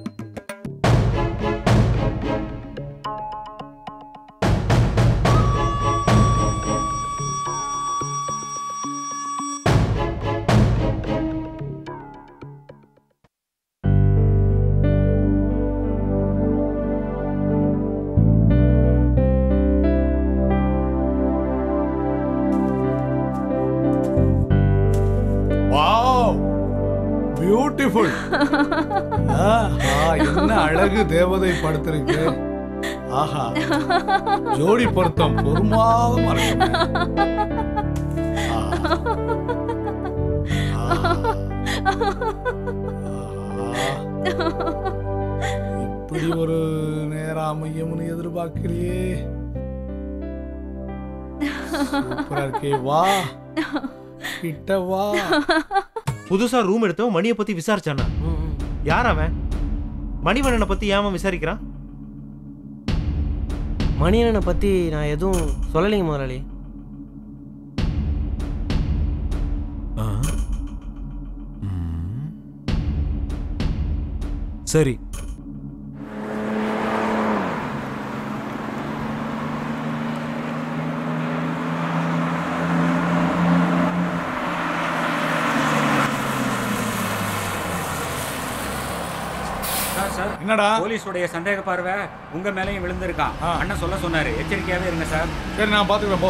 வாவ் பியூட்டிஃபுல் என்ன அழகு தேவதை படுத்திருக்கு ஆஹா ஜோடி பொருத்தம் பொறுமாதமா இருக்குமே. இப்படி ஒரு நேரம் அமையும்னு எதிர்பார்க்கலையே சூப்பரா இருக்கே வா கிட்ட வா புதுசா ரூம் எடுத்தவன் மணியை பத்தி விசாரிச்சானா யார் அவன் மணிவண்ணனை பத்தி ஏன் அவன் விசாரிக்கிறான் மணியனை பத்தி நான் எதுவும் சொல்லலைங்க முதலாளி சரி சார் சார் என்னடா போலீஸுடைய சந்தேக பார்வை உங்க மேலயும் விழுந்திருக்கான் அண்ணன் சொல்ல சொன்னாரு எச்சரிக்கையாவே இருங்க சார் சரி நான் பாத்துக்கிறேன் போ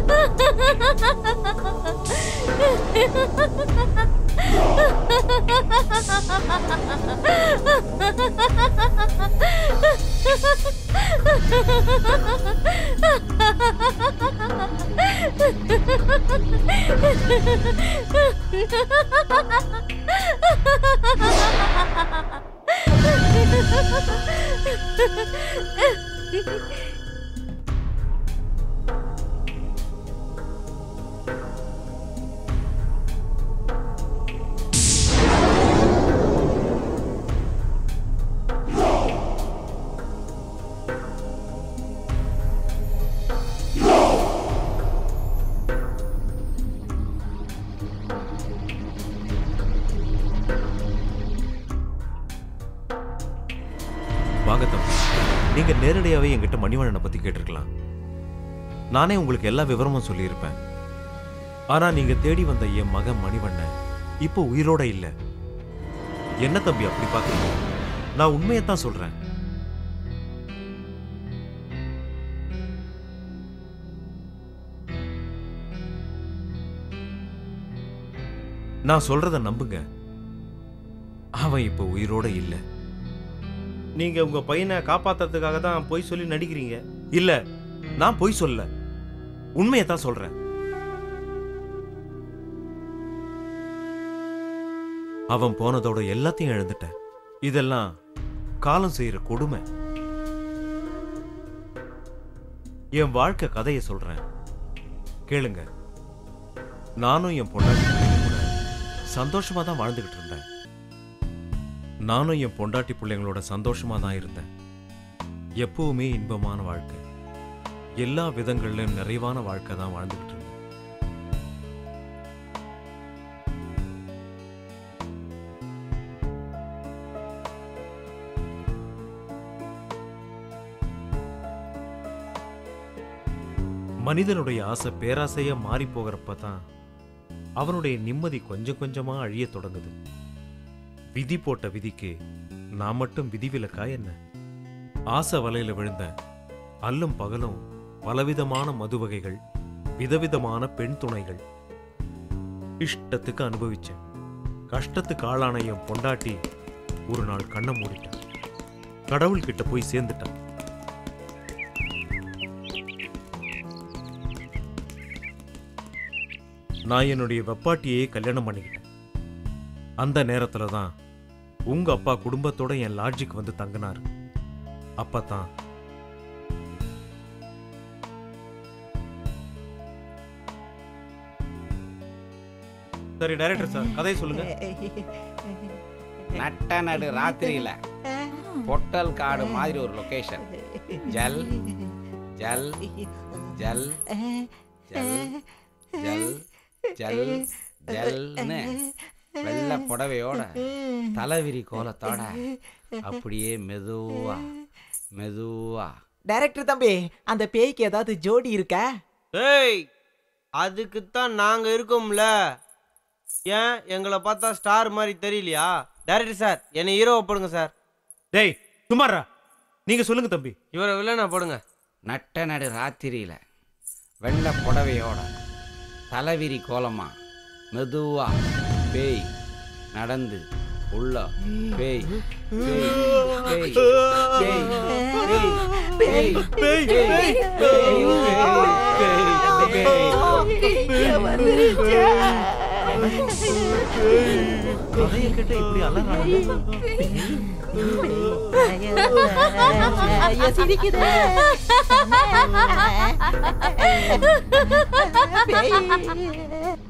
வாங்க தம்பி நீங்க நேரடியாவே என்கிட்ட மணிவண்ணனை பத்தி கேட்டிருக்கலாம் நானே உங்களுக்கு எல்லா விவரமும் சொல்லியிருப்பேன் ஆனா நீங்க தேடி வந்த என் மகன் மணிவண்ணன் இப்போ உயிரோட இல்ல என்ன தம்பி அப்படி பாக்குறீங்க நான் உண்மையைத்தான் சொல்றேன் நான் சொல்றத நம்புங்க அவன் இப்போ உயிரோட இல்ல நீங்க உங்க பையனை காப்பாத்துறதுக்காக தான் பொய் சொல்லி நடிக்கிறீங்க இல்ல நான் பொய் சொல்ல உண்மையை தான் சொல்றேன் அவன் போனதோட எல்லாத்தையும் இழந்துட்டேன் இதெல்லாம் காலம் செய்யற கொடுமை என் வாழ்க்கை கதையை சொல்றேன் கேளுங்க நானும் என் பொண்டாட்டி பிள்ளைங்க கூட சந்தோஷமா தான் வாழ்ந்துகிட்டு இருந்தேன் நானும் என் பொண்டாட்டி பிள்ளைங்களோட சந்தோஷமா தான் இருந்தேன் எப்பவுமே இன்பமான வாழ்க்கை எல்லா விதங்களிலும் நிறைவான வாழ்க்கை தான் வாழ்ந்துகிட்டு இருந்தேன் மனிதனுடைய ஆசை பேராசையா மாறி போகிறப்ப தான் அவனுடைய நிம்மதி கொஞ்சம் கொஞ்சமா அழியத் தொடங்குது விதி போட்ட விதிக்கு நான் மட்டும் விதிவிலக்கா என்ன ஆசை வலையில விழுந்த அல்லும் பகலும் பலவிதமான மது வகைகள் விதவிதமான பெண் துணைகள் இஷ்டத்துக்கு அனுபவிச்சேன் கஷ்டத்துக்கு ஆளான என் பொண்டாட்டி ஒரு நாள் கண்ணை மூடிட்டான் கடவுள்கிட்ட போய் சேர்ந்துட்டான் நான் என்னுடைய வெப்பாட்டியே கல்யாணம் பண்ணிக்கிட்டேன் அந்த நேரத்துல தான் உங்க அப்பா குடும்பத்தோட என் லாட்ஜுக்கு வந்து தங்கினாரு அப்பதான் சரி டைரக்டர் சார் கதையை சொல்லுங்க நட்ட நடு ராத்திரியில பொட்டல் காடு மாதிரி ஒரு லொகேஷன் ஜல் ஜல் ஜல் ஜல் ஜல் ஜல் ஜல்னு வெள்ளை புடவையோட தலைவிரி கோலத்தோட அப்படியே மெதுவா மெதுவா டைரக்டர் தம்பி அந்த பேய்க்கு ஏதாவது ஜோடி இருக்கா ஏய் அதுக்கு தான் நாங்க இருக்கோம்ல ஏன் எங்களை பார்த்தா ஸ்டார் மாதிரி தெரியலையா டைரக்டர் சார் என்னை ஹீரோவை போடுங்க சார் டேய் சுமாரா நீங்க சொல்லுங்க தம்பி இவரை வில்லனா போடுங்க நட்ட நடு ராத்திரியில வெள்ளை புடவையோட தலைவிரி கோலமா மெதுவா பேய் நடந்து உள்ள பேய் பேய் பேய் பேய் பேய் பேய் பேய் கதையை கேட்ட இப்படி ஐயா, சிரிக்குதே. பேய்.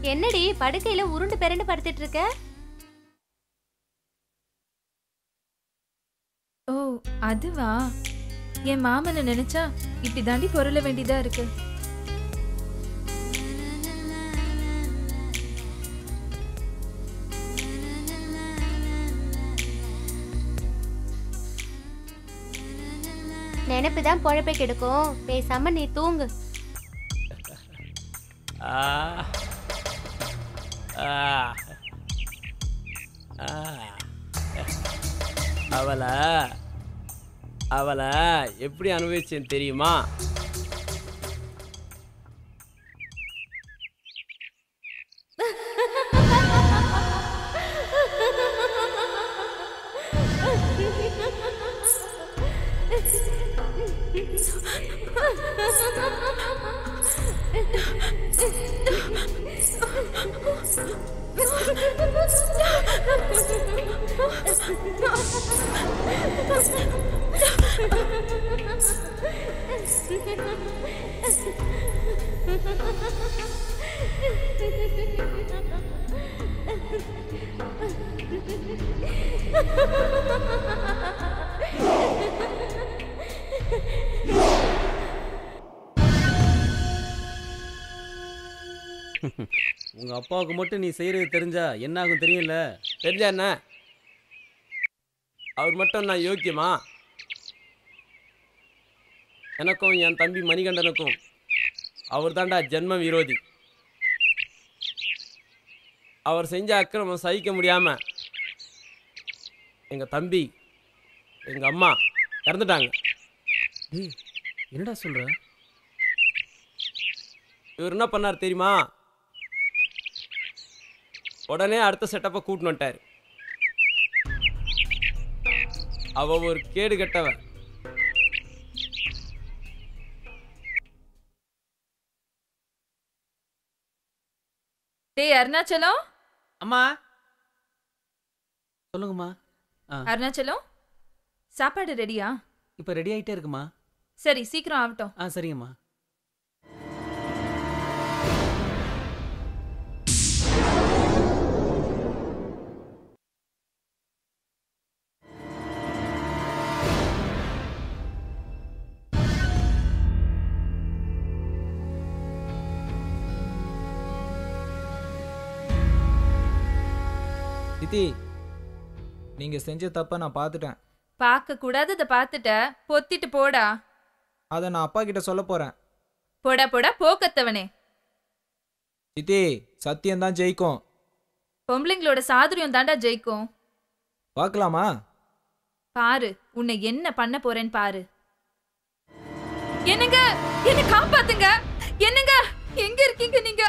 என்னடி படுக்கையில உருண்டு பெரண்டு படுத்துட்டு இருக்க ஓ அதுவா என் மாமனை நினைச்சா இப்படி தாண்டி பொருள வேண்டியதா இருக்கு நினைப்பு தான் பொழப்பை கெடுக்கும் பேசாம நீ தூங்கு ஆ ஆ ஆ. அவளை அவளை எப்படி அனுபவிச்சேன் தெரியுமா உங்க அப்பாவுக்கு மட்டும் நீ செய்யறது தெரிஞ்சா என்ன ஆகும் தெரியும்ல தெரிஞ்சா என்ன அவர் மட்டும் நான் யோக்கியமா எனக்கும் என் தம்பி மணிகண்டனுக்கும் அவர் தாண்டா ஜென்ம விரோதி அவர் செஞ்ச அக்கிரமம் சகிக்க முடியாம எங்க தம்பி எங்க அம்மா இறந்துட்டாங்க டேய் என்னடா சொல்ற இவர் என்ன பண்ணார் தெரியுமா உடனே அடுத்த செட்டப்பை கூட்டின்னு வந்துட்டார் அவ ஒரு கேடு கெட்டவன் டேய் அருணாச்சலம் அம்மா சொல்லுங்கம்மா ஆ அருணாச்சலம் சாப்பாடு ரெடியா இப்போ ரெடி ஆயிட்டே இருக்குமா சரி சீக்கிரம் ஆகட்டும் ஆ சரிங்கம்மா சித்தி நீங்க செஞ்ச தப்ப நான் பார்த்துட்டேன் பார்க்க கூடாததை பார்த்துட்ட பொத்திட்டு போடா அதை நான் அப்பா கிட்ட சொல்ல போறேன் போடா போடா போக்கத்தவனே சித்தி சத்தியம் தான் ஜெயிக்கும் பொம்பளைங்களோட சாதுரியம் தாண்டா ஜெயிக்கும் பார்க்கலாமா பாரு உன்னை என்ன பண்ண போறேன்னு பாரு என்னங்க என்ன காப்பாத்துங்க என்னங்க எங்க இருக்கீங்க நீங்க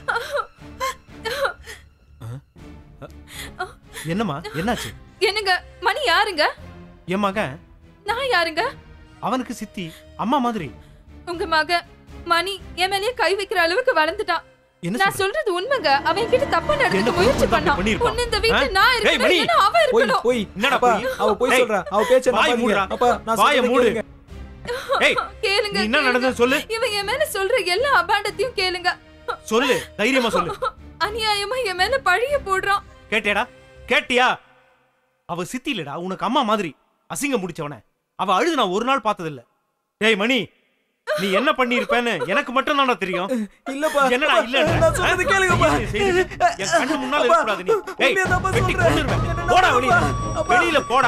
என்னம்மா என்னாச்சு என்னங்க மணி யாருங்க என் மகன் நான் யாருங்க அவனுக்கு சித்தி அம்மா மாதிரி உங்க மக மணி என் மேலயே கை வைக்கிற அளவுக்கு வளர்ந்துட்டான் என்ன நான் சொல்றது உண்மைங்க அவன் என்கிட்ட தப்பா நடந்துக்க முயற்சி பண்ணான் பண்ணிருப்பான்? பொண்ணு இந்த வீட்டுல ஆ? நான் ஏய், இருக்கணும் மணி! இல்லைன்னா அவன் போய் இருக்கணும் போய் என்னடா அப்பா போய்? அவ போய் ஏய், சொல்றா அவ பேச்ச வாயை நம்பாதீங்க மூடுடா. அப்பா நான் வாயை சொல்றதை மூடு. கேளுங்க. ஏய் கேளுங்க நீ என்ன கேளுங்க. நடந்தது சொல்லு. இவன் என் மேல சொல்ற எல்லா அபாண்டத்தையும் கேளுங்க சொல்லு தைரியமா சொல்லு அநியாயமா என் மேல பழிய போடுறான் கேட்டியாடா கேட்டியா அவ சித்தி இல்லடா உனக்கு அம்மா மாதிரி அசிங்கம் முடிச்சவன அவ அழுது நான் ஒரு நாள் பார்த்ததில்ல டேய் மணி நீ என்ன பண்ணிருப்பேன்னு எனக்கு மட்டும் தானடா தெரியும் இல்லப்பா என்னடா இல்ல நான் சொல்றது கேளுங்கப்பா என் கண்ணு முன்னால அப்பா, இருக்கக்கூடாது நீ ஏய் உண்மையாதான்ப்பா வெட்டி சொல்றேன். கொன்னுருவேன் போடா வெளிய வெளியில போடா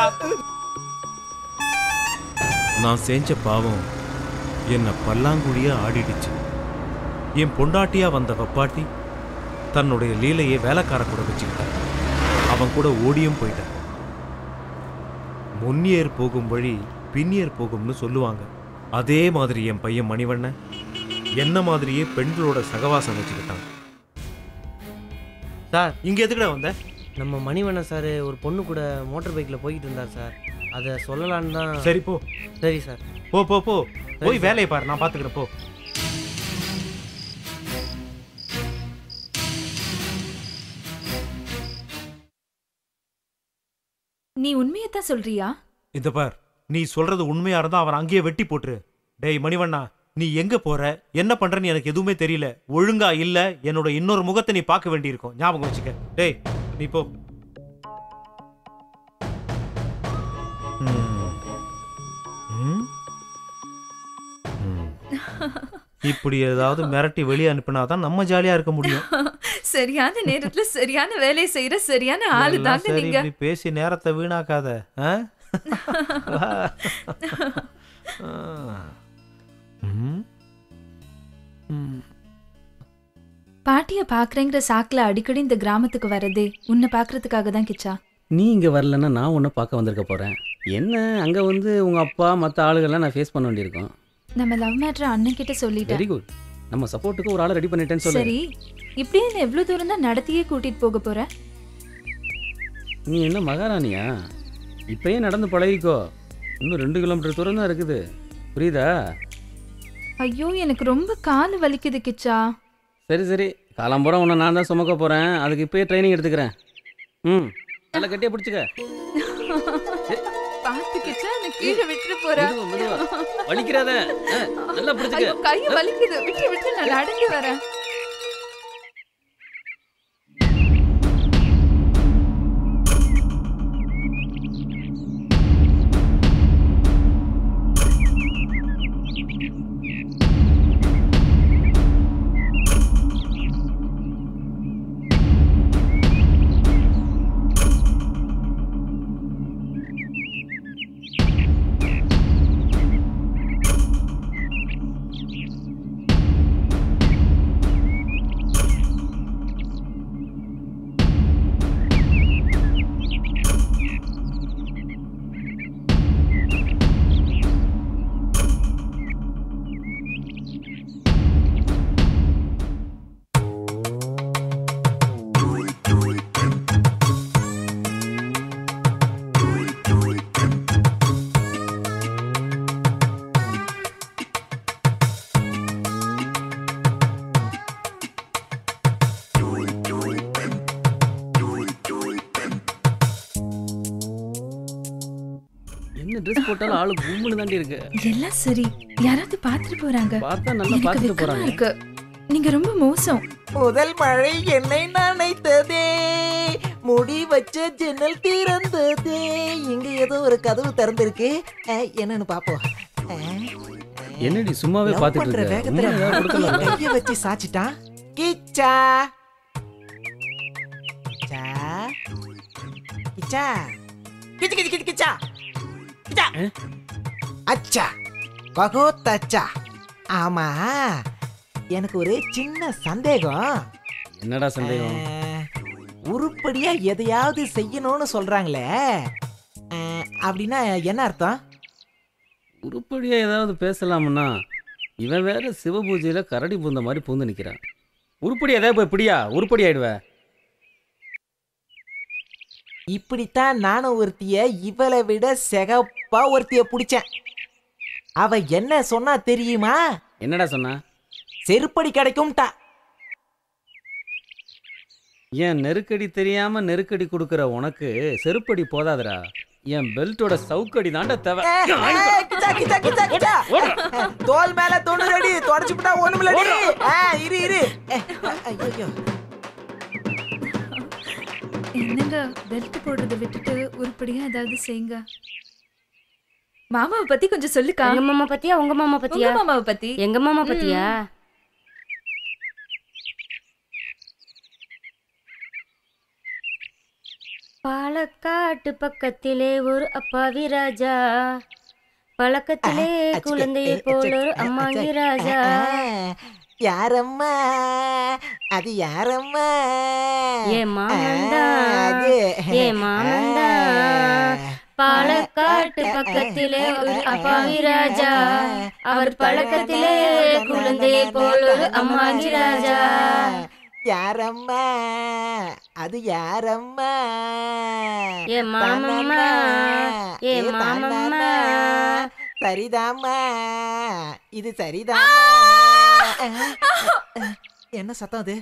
நான் செஞ்ச பாவம் என்ன பல்லாங்குழியா ஆடிடுச்சு என் பொண்டாட்டியா வந்த வப்பாட்டி தன்னுடைய லீலையை வேலைக்கார கூட வச்சுக்கிட்டான் அவன் கூட ஓடியும் போயிட்டான் முன்னியர் போகும் வழி பின்னியர் போகும்னு சொல்லுவாங்க அதே மாதிரி என் பையன் மணிவண்ணன் என்ன மாதிரியே பெண்களோட சகவாசம் வச்சுக்கிட்டான் சார் இங்க எதுக்குடா வந்த நம்ம மணிவண்ணன் சார் ஒரு பொண்ணு கூட மோட்டார் பைக்கில் போய்கிட்டு இருந்தார் சார் அதை சொல்லலான்னு தான் சரி போ சரி சார் போ போ போ போய் சார். வேலையை பாரு நான் பாத்துக்கிறேன் போ நீ உண்மையத்தான் சொல்றியா இந்த பார் நீ சொல்றது உண்மையா இருந்தா அவன் அங்கேயே வெட்டி போட்டுரு டேய் மணிவண்ணா நீ எங்க போற என்ன பண்றன்னு எனக்கு எதுவுமே தெரியல ஒழுங்கா இல்ல என்னோட இன்னொரு முகத்தை நீ பார்க்க வேண்டியிருக்கும் ஞாபகம் வச்சுக்க டேய் நீ போ ம். ம்? ம். இப்படி ஏதாவது மிரட்டி வெளியே அனுப்பினாதான் நம்ம ஜாலியா இருக்க முடியும் சரியான நேரத்துல சரியான வேலையை செய்யற சரியான ஆளு எல்லாம் தாங்க சரி, நீங்க இப்படி பேசி நேரத்தை வீணாக்காத ஆ? வா. ஆ. ம். ம். பாட்டிய பாக்குறேங்கிற சாக்குல அடிக்கடி இந்த கிராமத்துக்கு வரதே உன்னை பாக்குறதுக்காக தான் கிச்சா நீ இங்கே வரலன்னா நான் ஒன்றை பார்க்க வந்திருக்க போகிறேன் என்ன அங்கே வந்து உங்கள் அப்பா மற்ற ஆளுகள்லாம் நான் ஃபேஸ் பண்ண வேண்டியிருக்கும் நம்ம லவ் மேட்ரு அண்ணன் கிட்ட சொல்லிட்டேன் வெரி குட் நம்ம சப்போர்ட்டுக்கு ஒரு ஆளை ரெடி பண்ணிட்டேன்னு சொல்லு சரி இப்படியே என்ன எவ்வளவு தூரம் தான் நடத்தியே கூட்டிட்டு போக போற நீ என்ன மகாராணியா இப்பயே நடந்து பழகிக்கோ இன்னும் ரெண்டு கிலோமீட்டர் தூரம் தான் இருக்குது புரியுதா ஐயோ எனக்கு ரொம்ப கால் வலிக்குது கிச்சா சரி சரி காலம்புறம் உன்னை நான் தான் சுமக்க போகிறேன் அதுக்கு இப்பயே ட்ரைனிங் எடுத்துக்கிறேன் ம் நல்லா கட்டியாக பிடிச்சிக்க பாத்து கிச்சா நான் கீழே விட்டுட்டு போறேன் மெதுவா, மெதுவா. வலிக்கிறாத ஆ, நல்லா பிடிச்சிக்க ஐயோ கை வலிக்குது விட்டு விட்டு நான் நடந்து வரேன் என்ன ட்ரெஸ் போட்டாலும் ஆளு கும்முன்னு தாண்டி இருக்கு எல்லாம் சரி யாராவது பாத்துட்டு போறாங்க பார்த்தா நல்லா எனக்கு பார்த்துட்டு வெக்கமா போறாங்க இருக்கு நீங்க ரொம்ப மோசம் முதல் மழை என்னை நனைத்ததே முடி வச்ச ஜன்னல் திறந்ததே இங்க ஏதோ ஒரு கதவு திறந்திருக்கு அஹ், என்னன்னு பாப்போம் அஹ், என்னடி சும்மாவே love பார்த்துட்டு பண்ற இருக்க வேகத்துல உண்மையா ஏதாவது மாட்டிய கொடுக்கலாம்ல? கைய வச்சு சாச்சிட்டான் கிச்சா கிச்சா கிச்சா கிச்சு கிச்சு கிச்சு கிச்சா கிச்சா அச்சா பகோத் அச்சா ஆமா எனக்கு ஒரு சின்ன சந்தேகம் என்னடா சந்தேகம் அஹ், உருப்படியா எதையாவது செய்யணும்னு சொல்றாங்களே அஹ், அப்படின்னா என்ன அர்த்தம் உருப்படியா ஏதாவது பேசலாம்னா இவன் வேற சிவ பூஜையில கரடி பூந்த மாதிரி பூந்து நிக்கிறான் உருப்படி ஏதாவது போய் பிடியா உருப்படி ஆயிடுவ இப்படித்தான் நானும் ஒருத்திய இவளை விட செகப்பா ஒருத்திய பிடிச்சேன் அவ என்ன சொன்னா தெரியுமா என்னடா சொன்னா செருப்படி கிடைக்கும்ட்டா என் நெருக்கடி தெரியாம நெருக்கடி கொடுக்குற உனக்கு செருப்படி போதாதுடா என் பெல்ட்டோட சவுக்கடி தாண்டா தேவை ஏய், ஏய், கிச்சா, கிச்சா, கிச்சா, கிச்சா. தோல் மேல தொண்ணூறு அடி தொடச்சு விட்டா ஒண்ணுமில்லடி ஏய், இரு இரு ஏய், ஐயோ என்னங்க பெல்ட் போடுறதை விட்டுட்டு உருப்படியா ஏதாவது செய்யுங்க மாமாவை பத்தி கொஞ்சம் சொல்லுக்கா எங்க மாமா பத்தியா உங்க மாமா பத்தியா உங்க மாமாவை பத்தி எங்க மாமா பத்தியா பாலக்காட்டு பக்கத்திலே ஒரு அப்பாவி ராஜா பழக்கத்திலே குழந்தையை போல ஒரு அம்மாங்கி ராஜா யாரம்மா அது யாரம்மா ஏ மாமன்டா அது. ஏ மாமன்டா பாலக்காட்டு பக்கத்திலே ஒரு அப்பாவி ராஜா அவர் பழக்கத்திலே குழந்தையை போல ஒரு அம்மாங்கி ராஜா யாரம்மா அது யாரம்மா ஏ மாமம்மா ஏ மாமம்மா சரிதாம்மா இது சரிதாம்மா என்ன சத்தம் அது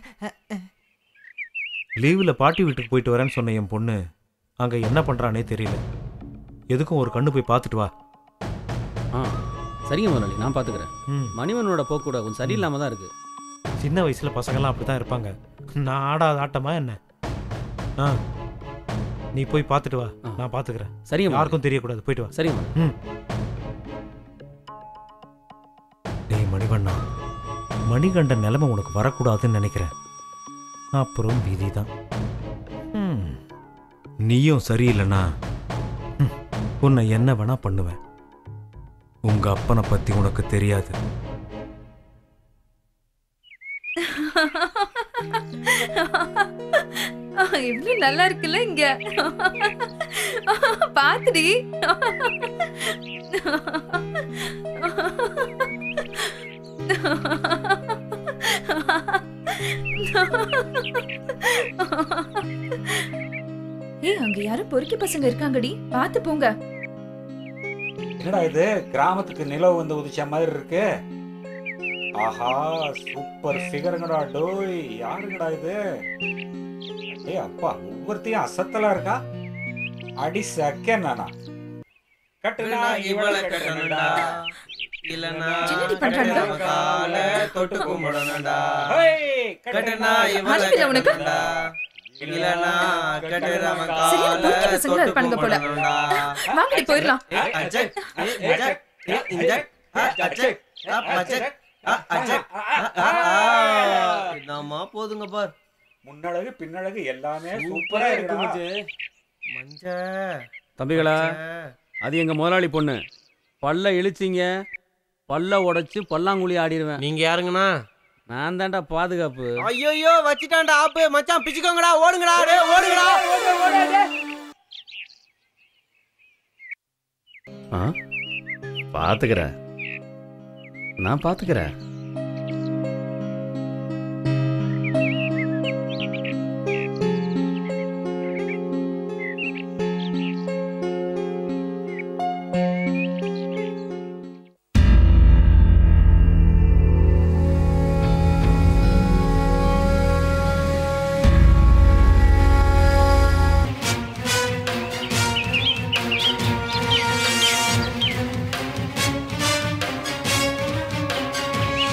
லீவில் பாட்டி வீட்டுக்கு போயிட்டு வரேன்னு சொன்ன என் பொண்ணு அங்கே என்ன பண்ணுறானே தெரியல எதுக்கும் ஒரு கண்ணு போய் பார்த்துட்டு வா ஆ சரிங்க முதலாளி நான் பார்த்துக்கிறேன் ம். மணிவனோட போக்கு கூட கொஞ்சம் சரியில்லாம தான் இருக்கு சின்ன வயசுல பசங்கெல்லாம் அப்படி தான் இருப்பாங்க நான் ஆடாத ஆட்டமா என்ன ஆ நீ போய் பார்த்துட்டு வா நான் பார்த்துக்கிறேன் சரிங்க யாருக்கும் தெரியக்கூடாது போயிட்டு வா சரிங்க ம் டேய் மணிவண்ணா மணிகண்டன் நிலைமை உனக்கு வரக்கூடாதுன்னு நினைக்கிறேன் அப்புறம் விதி தான் நீயும் சரியில்லைனா ம், உன்னை என்ன வேணா பண்ணுவேன் உங்க அப்பனை பத்தி உனக்கு தெரியாது இவ்வளவு நல்லா இருக்குல்ல இங்க பாத்துடி ஏய் அங்க யாரும் பொறுக்கி பசங்க இருக்காங்கடி பாத்து போங்க என்னடா இது கிராமத்துக்கு நிலவு வந்து உதிச்ச மாதிரி இருக்கு ஆஹா சூப்பர் ஃபிகருங்கடா டோய் யாருங்கடா இது ஏய் அப்பா ஒவ்வொருத்தையும் அசத்தலா இருக்கா அடி சக்க நானா கட்டுனா இவள கட்டணும்டா இல்லனா என்னடி பண்றாங்க? கால தொட்டு கும்பிடணும்டா ஹேய், கட்டுனா இவள அறிவில்லை உனக்கு? கட்டணும்டா இல்லனா கட்டுறவன் சரியான கால பொறுக்கி பசங்களா தொட்டு இருப்பானுங்க போல கும்பிடணும்டா வாங்கடி போயிடலாம் ஏ, அஜக், ஏ, இஜக், ஏ, இஜக், ஆ, அஜக், ஆ, பஜக், ஆ, அஜக், ஆ, ஆ, ஆ. என்னம்மா போதுங்க பார் முன்னழகு பின்னழகு எல்லாமே சூப்பரா இருக்கு மச்சு மஞ்ச தம்பிகளா அது எங்க முதலாளி பொண்ணு பல்ல இழிச்சிங்க பல்ல உடைச்சு பல்லாங்குழி ஆடிடுவேன் நீங்க யாருங்கண்ணா நான் தான்டா பாதுகாப்பு ஐயோ வச்சிட்டான்டா ஆப்பு மச்சான் பிச்சுக்கோங்கடா ஓடுங்கடா டேய் ஓடுங்கடா ஆ பார்த்துக்கிறேன் நான் பார்த்துக்கிறேன் ஆ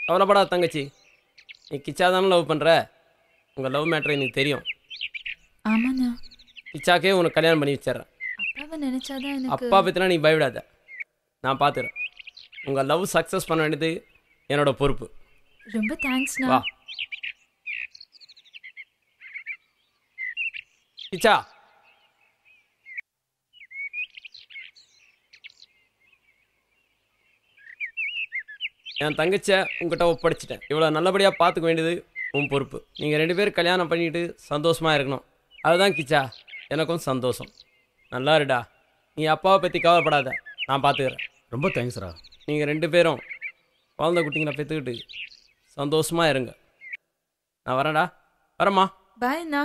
கவலைப்படாத தங்கச்சி நீ கிச்சா தானே லவ் பண்ணுற உங்கள் லவ் மேட்ரு எனக்கு தெரியும் ஆமாண்ணா கிச்சாக்கே உனக்கு கல்யாணம் பண்ணி வச்சிடுறேன் அப்பாவை நினைச்சாதான் எனக்கு அப்பா பற்றினா நீ பயப்படாத நான் பார்த்துக்கிறேன் உங்கள் லவ் சக்ஸஸ் பண்ண வேண்டியது என்னோட பொறுப்பு ரொம்ப தேங்க்ஸ்ண்ணா வா கிச்சா என் தங்கச்சியை உங்ககிட்ட ஒப்படைச்சிட்டேன் இவ்வளோ நல்லபடியாக பார்த்துக்க வேண்டியது உன் பொறுப்பு நீங்கள் ரெண்டு பேரும் கல்யாணம் பண்ணிட்டு சந்தோஷமாக இருக்கணும் அதுதான் கிச்சா எனக்கும் சந்தோஷம் நல்லா இருடா நீ அப்பாவை பற்றி கவலைப்படாத நான் பார்த்துக்கிறேன் ரொம்ப தேங்க்ஸ்ரா நீங்கள் ரெண்டு பேரும் குழந்தை குட்டிங்களை பெற்றுக்கிட்டு சந்தோஷமாக இருங்க நான் வரேன்டா வரேம்மா பாய் அண்ணா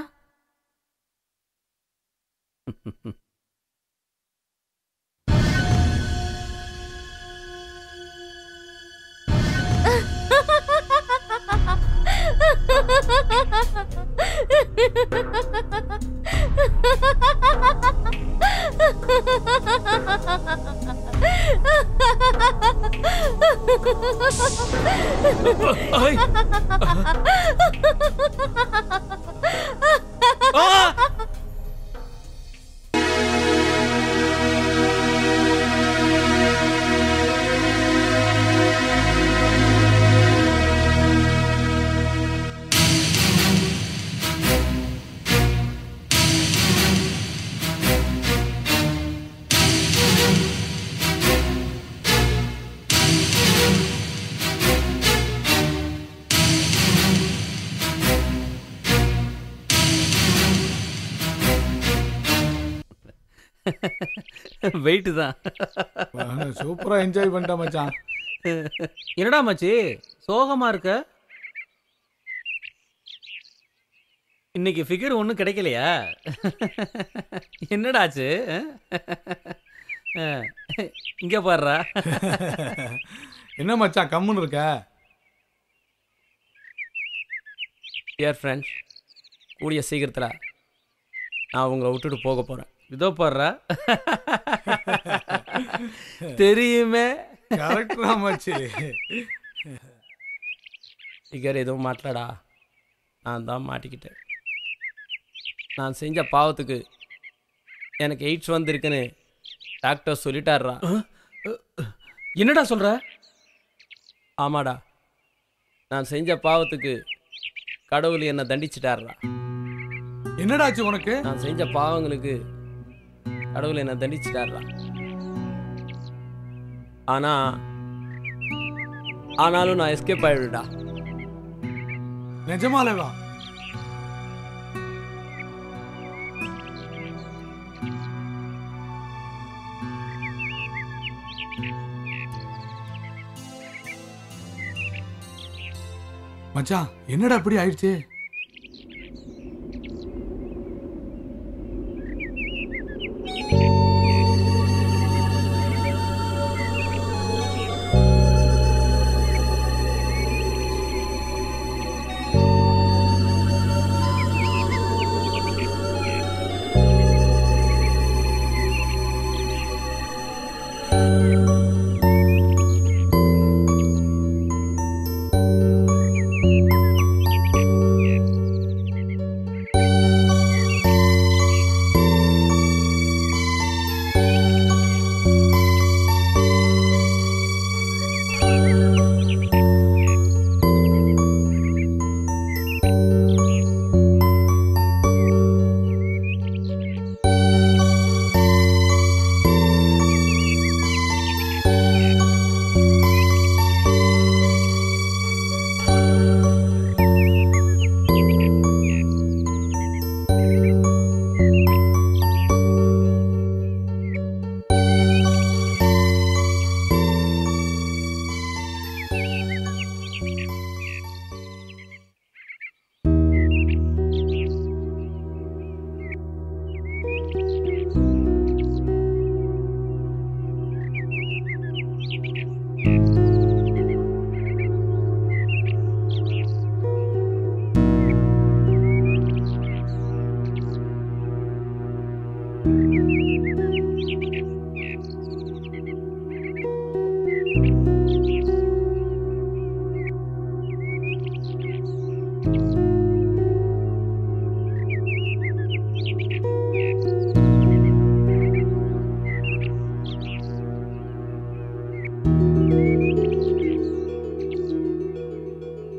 வெயிட்டு தான் சூப்பரா என்ஜாய் பண்ணிட்டேன் மச்சான் என்னடா மச்சி சோகமா இருக்க இன்னைக்கு ஃபிகர் ஒன்றும் கிடைக்கலையா என்னடாச்சு இங்க பாடுறா என்ன மச்சான் கம்முன்னு இருக்க டியர் ஃப்ரெண்ட்ஸ் கூடிய சீக்கிரத்தில் நான் உங்களை விட்டுட்டு போக போகிறேன் இதோ பாடுறா தெரியுமே கரெக்டா மச்சி ஃபிகர் எதுவும் மாட்டலடா நான் தான் மாட்டிக்கிட்டேன் நான் செஞ்ச பாவத்துக்கு எனக்கு எய்ட்ஸ் வந்திருக்குன்னு டாக்டர் சொல்லிட்டாருடா என்னடா சொல்ற ஆமாடா நான் செஞ்ச பாவத்துக்கு கடவுள் என்னை தண்டிச்சிட்டாருடா என்னடாச்சு உனக்கு நான் செஞ்ச பாவங்களுக்கு கடவுள் என்னை தண்டிச்சிட்டாருடா ஆனா ஆனாலும் நான் எஸ்கேப் ஆயிடுடா நிஜமாலேவா மச்சான் என்னடா இப்படி ஆயிடுச்சு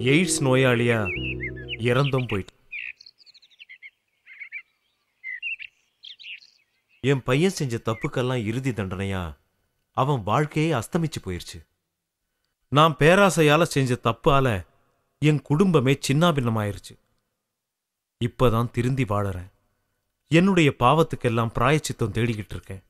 எய்ட்ஸ் நோயாளியா இறந்தும் போயிட்டு என் பையன் செஞ்ச தப்புக்கெல்லாம் இறுதி தண்டனையா அவன் வாழ்க்கையே அஸ்தமிச்சு போயிருச்சு நான் பேராசையால செஞ்ச தப்பால என் குடும்பமே சின்னாபின்னமாயிருச்சு இப்பதான் திருந்தி வாழறேன் என்னுடைய பாவத்துக்கெல்லாம் பிராயச்சித்தம் தேடிக்கிட்டு இருக்கேன்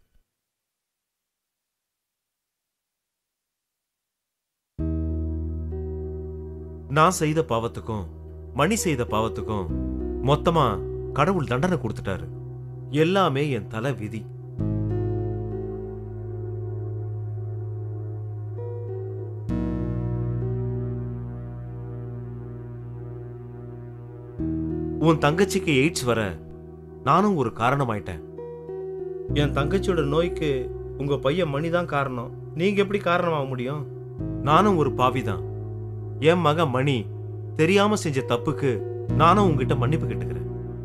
நான் செய்த பாவத்துக்கும் மணி செய்த பாவத்துக்கும் மொத்தமா கடவுள் தண்டனை கொடுத்துட்டாரு எல்லாமே என் தலை விதி உன் தங்கச்சிக்கு எய்ட்ஸ் வர நானும் ஒரு காரணமாயிட்டேன் என் தங்கச்சியோட நோய்க்கு உங்க பையன் மணி தான் காரணம் நீங்க எப்படி காரணமாக முடியும் நானும் ஒரு பாவிதான் என் மகன் மணி தெரியாம செஞ்ச தப்புக்கு நானும் உங்ககிட்ட மன்னிப்பு கேட்டுக்கிறேன்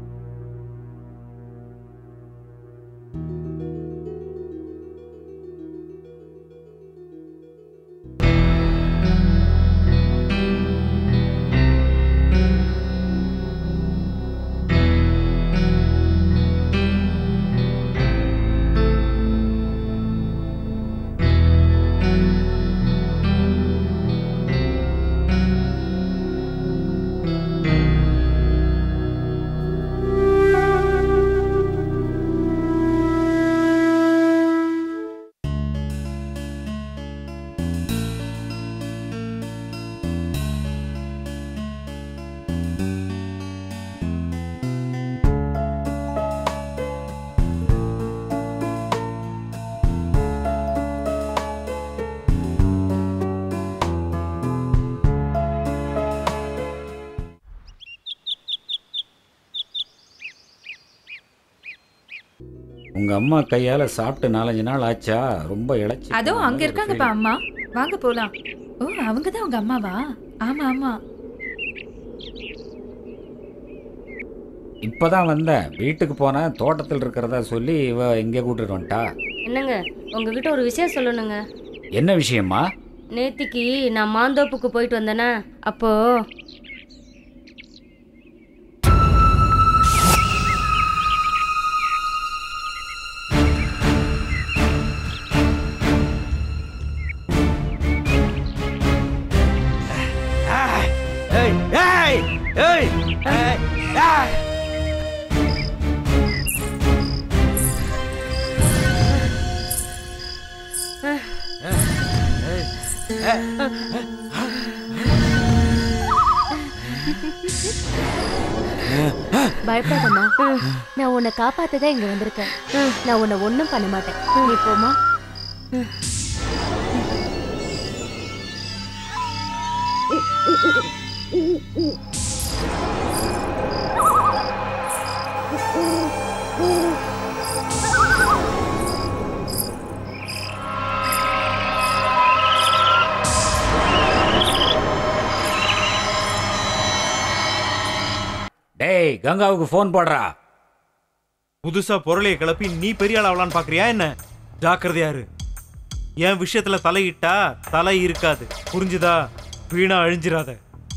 உங்க அம்மா கையால சாப்பிட்டு நாலஞ்சு நாள் ஆச்சா ரொம்ப இழைச்சி அதோ அங்க இருக்காங்கப்பா அம்மா வாங்க போலாம் ஓ அவங்க தான் உங்க அம்மாவா ஆமா ஆமா இப்பதான் வந்தேன் வீட்டுக்கு போனேன் தோட்டத்தில் இருக்கிறதா சொல்லி இவ இங்கே கூட்டிட்டு வந்துட்டா என்னங்க உங்ககிட்ட ஒரு விஷயம் சொல்லணுங்க என்ன விஷயமா நேத்திக்கு நான் மாந்தோப்புக்கு போயிட்டு வந்தேனா அப்போ ஏய் ஏய் ஏய் ஏய் ஏய் பயப்படாதம்மா நான் உன்னை காப்பாத்ததான் இங்க வந்திருக்கேன் நான் உன்னை ஒண்ணும் பண்ண மாட்டேன் நீ போமா டேய் கங்காவுக்கு ஃபோன் போடுறா புதுசா பொருளையை கிளப்பி நீ பெரிய ஆள் ஆகலான்னு பாக்குறியா என்ன ஜாக்கிரதையா இரு என் விஷயத்துல தலையிட்டா தலை இருக்காது புரிஞ்சுதா வீணா அழிஞ்சிராத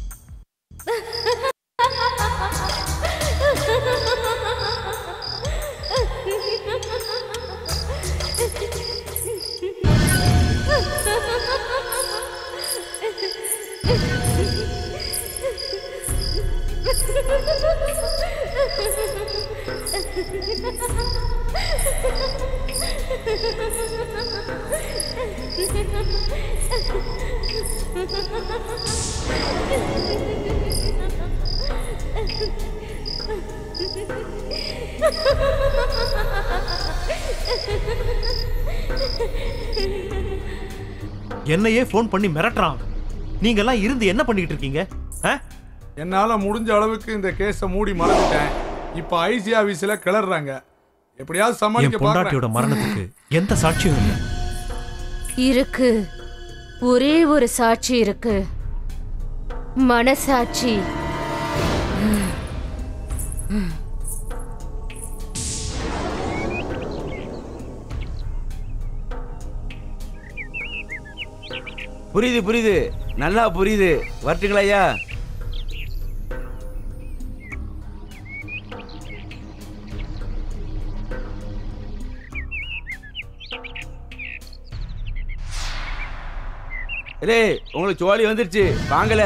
என்னையே ஃபோன் பண்ணி மிரட்டுறான் நீங்க எல்லாம் இருந்து என்ன பண்ணிட்டு இருக்கீங்க ஆ? என்னால முடிஞ்ச அளவுக்கு இந்த கேஸை மூடி மறந்துட்டேன் இப்போ ஐசி ஆபீஸ்ல கிளறாங்க எப்படியாவது என் சமாளிக்க பொண்டாட்டியோட பாக்குறேன் மரணத்துக்கு எந்த சாட்சியும் இல்லை இருக்கு ஒரே ஒரு சாட்சி இருக்கு மனசாட்சி புரியுது புரியுது நல்லா புரியுது வரட்டுங்களா ஐயா டேய் உங்களுக்கு சோழி வந்துருச்சு வாங்கல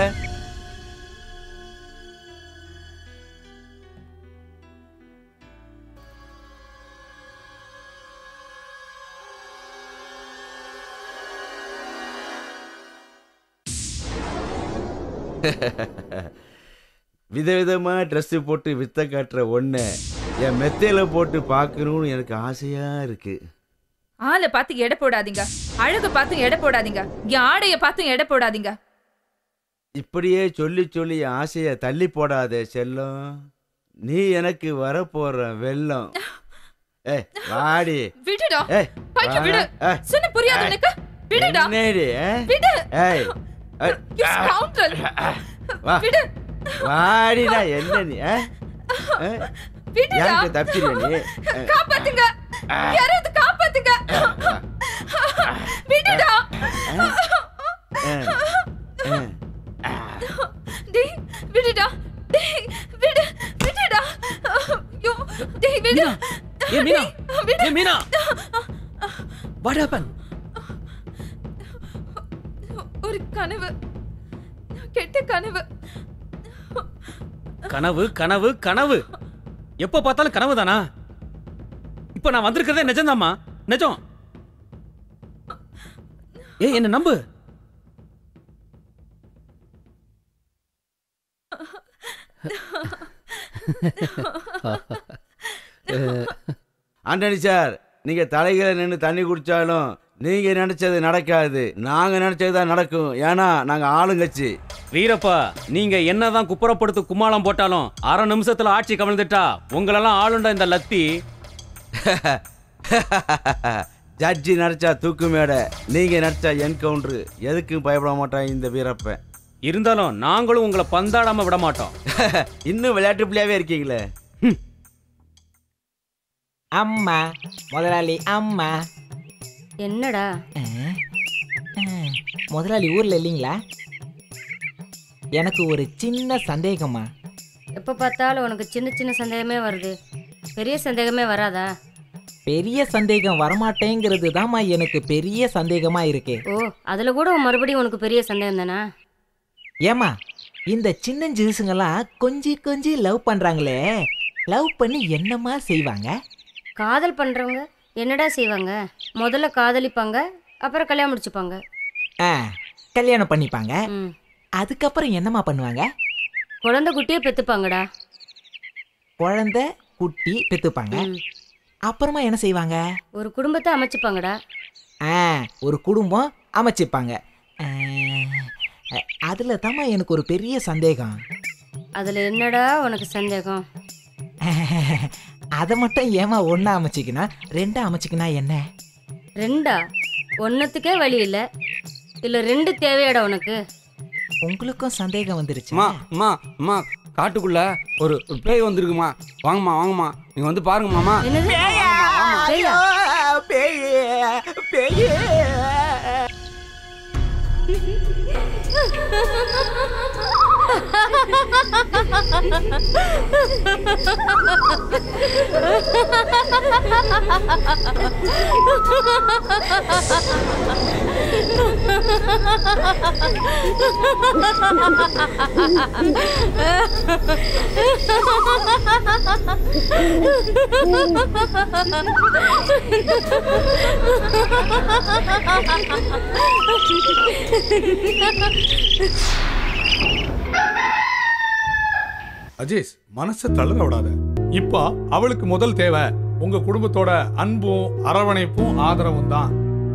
விதவிதமா ட்ரெஸ்ஸு போட்டு வித்த காட்டுற ஒன்றை என் மெத்தையில போட்டு பார்க்கணும்னு எனக்கு ஆசையா இருக்கு ஆளை பார்த்து எடை போடாதீங்க அழகு பார்த்து எடை போடாதீங்க என் ஆடைய பார்த்து எடை போடாதீங்க இப்படியே சொல்லி சொல்லி என் ஆசையை தள்ளி போடாதே செல்லம் நீ எனக்கு வரப்போற வெள்ளம் ஏ வாடி விடுடா ஏய், பையன் விடு வா. ஏய், சொன்ன புரியாது ஏய், உனக்கு விடுடா என்னடி, ஏ? விடு ஏய், ஏய், You scoundrel. வா விடு வாடிடா என்ன நீ ஆ? ஆ? விடுடா யாருக்கு தப்பிச்சிருவ நீ ஆ. காப்பாத்துங்க யாராவது காப்பாத்துங்க விடுடா ஆ. ஆ. டேய் விடுடா டேய் விடு விடுடா ஐயோ டேய் விடு ஏ மீனா டேய், விடு ஏ மீனா வாட் ஹேப்பன் ஒரு கனவு கெட்ட கனவு கனவு கனவு கனவு எப்ப பார்த்தாலும் கனவு தானா இப்ப நான் வந்திருக்கிறதே நிஜம்தாம்மா நிஜம் ஏ என்ன நம்பு ஆண்டனி சார் நீங்க தலைகளை நின்று தண்ணி குடிச்சாலும் நீங்க நினைச்சது நடக்காது நாங்க நினைச்சது தான் நடக்கும் ஏன்னா நாங்க ஆளுங்கட்சி வீரப்பா நீங்க என்னதான் குப்புறப்படுத்து கும்மாளம் போட்டாலும் அரை நிமிஷத்துல ஆட்சி கவிழ்ந்துட்டா உங்களெல்லாம் ஆளுண்ட இந்த லத்தி ஜட்ஜி நடிச்சா தூக்கு மேடை நீங்க நடிச்சா என்கவுண்டர் எதுக்கும் பயப்பட மாட்டான் இந்த வீரப்பன் இருந்தாலும் நாங்களும் உங்களை பந்தாடாம விட மாட்டோம் இன்னும் விளையாட்டு பிள்ளையாவே இருக்கீங்களே அம்மா முதலாளி அம்மா என்னடா முதலாளி ஊர்ல இல்லைங்களா எனக்கு ஒரு சின்ன சந்தேகம்மா எப்போ பார்த்தாலும் உனக்கு சின்ன சின்ன சந்தேகமே வருது பெரிய சந்தேகமே வராதா பெரிய சந்தேகம் வரமாட்டேங்கிறது தாம்மா எனக்கு பெரிய சந்தேகமா இருக்கு ஓ அதில் கூட மறுபடியும் உனக்கு பெரிய சந்தேகம் தானா ஏமா இந்த சின்ன ஜூஸுங்கெல்லாம் கொஞ்சி கொஞ்சி லவ் பண்றாங்களே லவ் பண்ணி என்னம்மா செய்வாங்க காதல் பண்ணுறவங்க என்னடா செய்வாங்க முதல்ல காதலிப்பாங்க அப்புறம் கல்யாணம் முடிச்சுப்பாங்க ஆ கல்யாணம் பண்ணிப்பாங்க ம் அதுக்கப்புறம் என்னம்மா பண்ணுவாங்க குழந்தை குட்டியே பெற்றுப்பாங்கடா குழந்தை குட்டி பெத்துப்பாங்க அப்புறமா என்ன செய்வாங்க ஒரு குடும்பத்தை அமைச்சுப்பாங்கடா ஆ ஒரு குடும்பம் அமைச்சிப்பாங்க அதில் தாம்மா எனக்கு ஒரு பெரிய சந்தேகம் அதில் என்னடா உனக்கு சந்தேகம் அதை மட்டும் ஏமா ஒன்றா அமைச்சிக்கினா ரெண்டா அமைச்சிக்கினா என்ன ரெண்டா ஒன்றத்துக்கே வழி இல்லை இல்லை ரெண்டு தேவையாடா உனக்கு உங்களுக்கும் சந்தேகம் வந்துருச்சு அம்மா அம்மா அம்மா காட்டுக்குள்ள ஒரு ஒரு பேய் வந்திருக்குமா வாங்கம்மா வாங்கம்மா நீங்க வந்து பாருங்கம்மாமா பேயா? அஜேஷ் மனசை தளர விடாத இப்போ அவளுக்கு முதல் தேவை உங்க குடும்பத்தோட அன்பும் அரவணைப்பும் ஆதரவும் தான்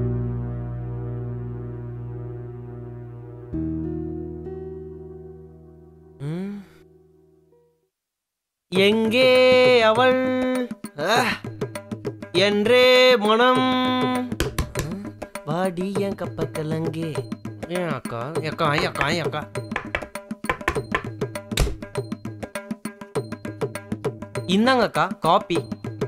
எங்கே அவள் ஆ, என்றே மனம் வாடி என் கப்ப கலங்கே ஏன் அக்கா அக்கா அக்கா அக்கா இந்தாங்க அக்கா காப்பி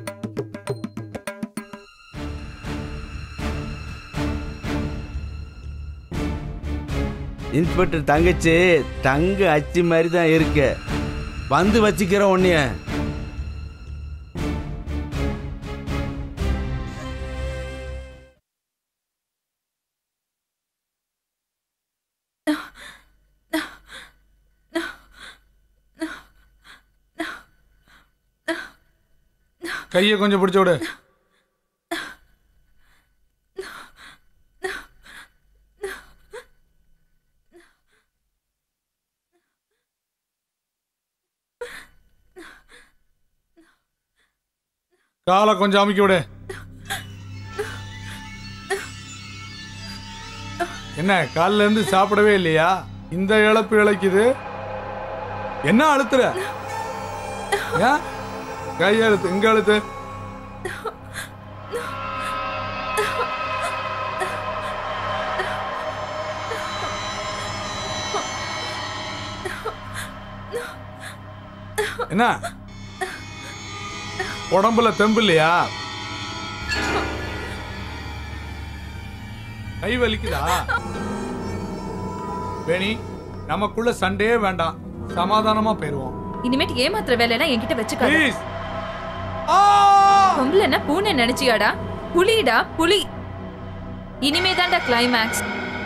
இன்ஸ்பெக்டர் தங்கச்சி தங்க அச்சு மாதிரி தான் இருக்கு வந்து வச்சுக்கிறோம் உன்னைய கையை கொஞ்சம் பிடிச்சு விடு காலை கொஞ்சம் அமுக்கி விடு என்ன காலில இருந்து சாப்பிடவே இல்லையா இந்த இழப்பு இழைக்குது என்ன அழுத்துற ஏன் கையை அழுத்து இங்க அழுத்து என்ன உடம்புல தெம்பு இல்லையா கை வலிக்குதா வேணி நமக்குள்ள சண்டையே வேண்டாம் சமாதானமா போயிருவோம் இனிமேட்டு ஏமாத்துற வேலையெல்லாம் என்கிட்ட வச்சுக்காத ப்ளீஸ் பொம்பளைன்னா பூனை நினைச்சியாடா புலிடா புலி இனிமே தான்டா கிளைமேக்ஸ்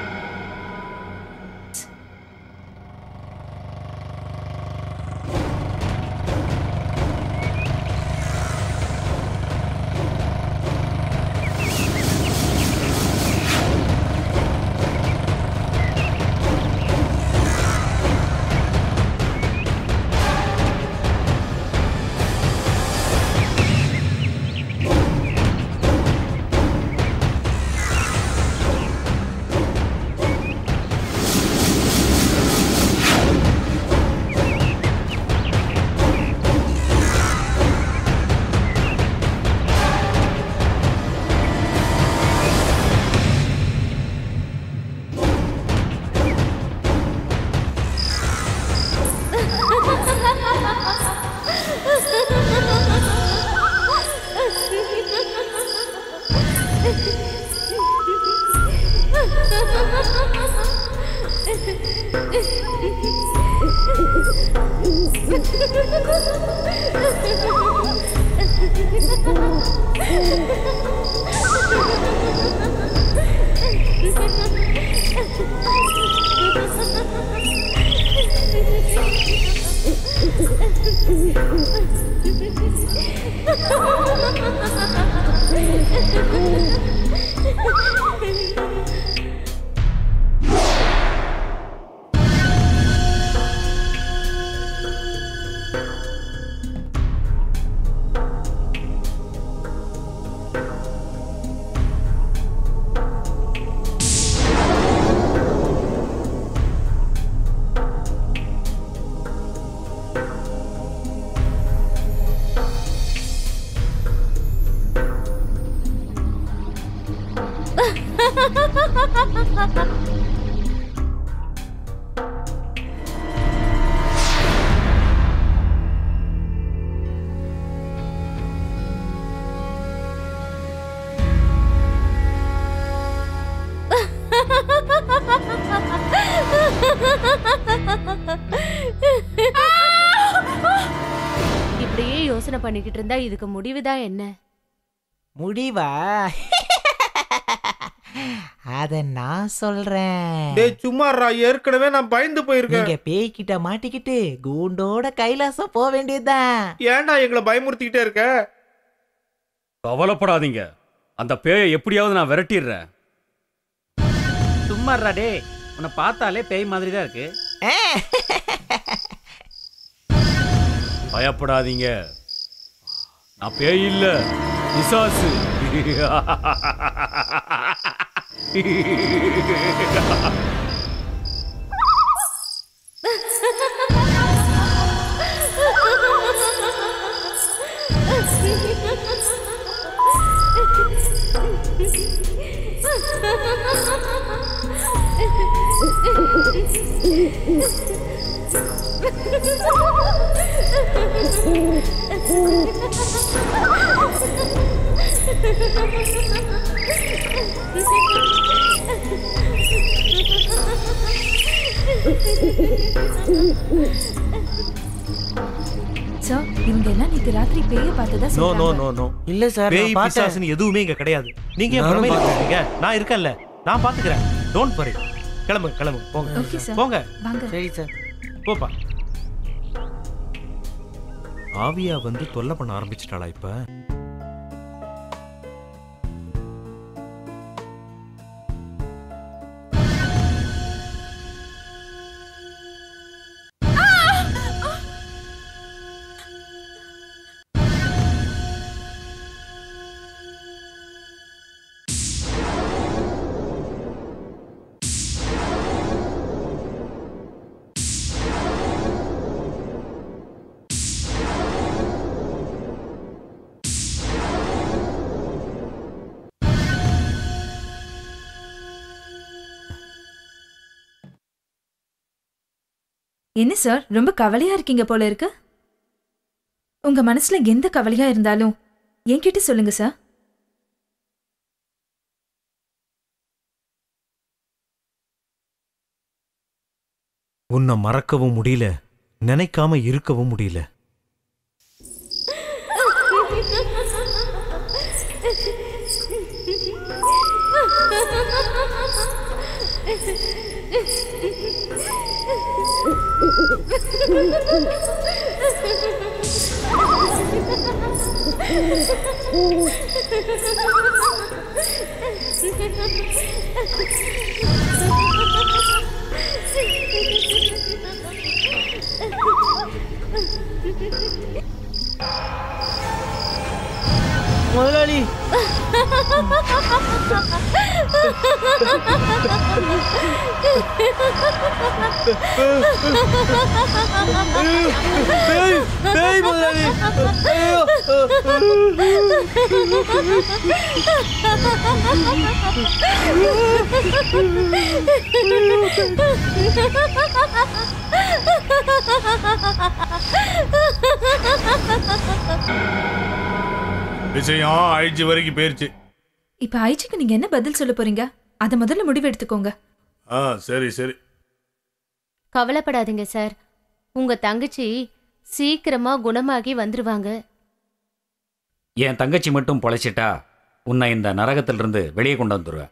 இப்படியே யோசனை பண்ணிக்கிட்டு இருந்தா இதுக்கு முடிவுதான் என்ன முடிவா அத நான் சொல்றேன் டேய் சும்மாறா ஏற்கனவே நான் பயந்து போயிருக்கேன் நீங்க பேய்கிட்ட மாட்டிக்கிட்டு கூண்டோட கைலாசம் போக வேண்டியதுதான் ஏன்டா எங்களை பயமுறுத்திக்கிட்டே இருக்க கவலைப்படாதீங்க அந்த பேயை எப்படியாவது நான் விரட்டிடுறேன் சும்மாறா டே உன்னை பார்த்தாலே பேய் மாதிரி தான் இருக்கு பயப்படாதீங்க நான் பேய் இல்ல பிசாசு சார் இவங்க எல்லாம் நேத்து ராத்திரி பேய பார்த்ததா நோ நோ சொல்றாங்க நோ நோ இல்ல சார் பேய் நான் பார்த்தேன் பிசாசுன்னு எதுவுமே இங்க கிடையாது நீங்க ஏன் நானும் பிரமையில இருக்கீங்க நான் இருக்கேன்ல நான் பாத்துக்கிறேன் டோன்ட் வரி கிளம்பு கிளம்பு போங்க ஓகே சார் போங்க வாங்க சரி சார் போப்பா ஆவியா வந்து தொல்லை பண்ண ஆரம்பிச்சிட்டாளா இப்ப என்ன சார் ரொம்ப கவலையா இருக்கீங்க போல இருக்கு உங்க மனசுல எந்த கவலையா இருந்தாலும் என்கிட்ட சொல்லுங்க சார் உன்னை மறக்கவும் முடியல நினைக்காம இருக்கவும் முடியல முதலாளி பேய் பேய் முதலாளி ஐயோ விஷயம் ஆயிடுச்சு வரைக்கும் போயிருச்சு இப்ப ஐச்சிக்கு நீங்க என்ன பதில் சொல்ல போறீங்க அத முதல்ல முடிவு எடுத்துக்கோங்க ஆ சரி சரி கவலைப்படாதீங்க சார் உங்க தங்கச்சி சீக்கிரமா குணமாகி வந்துருவாங்க என் தங்கச்சி மட்டும் பொழைச்சிட்டா உன்னை இந்த நரகத்திலிருந்து வெளியே கொண்டு வந்துடுவேன்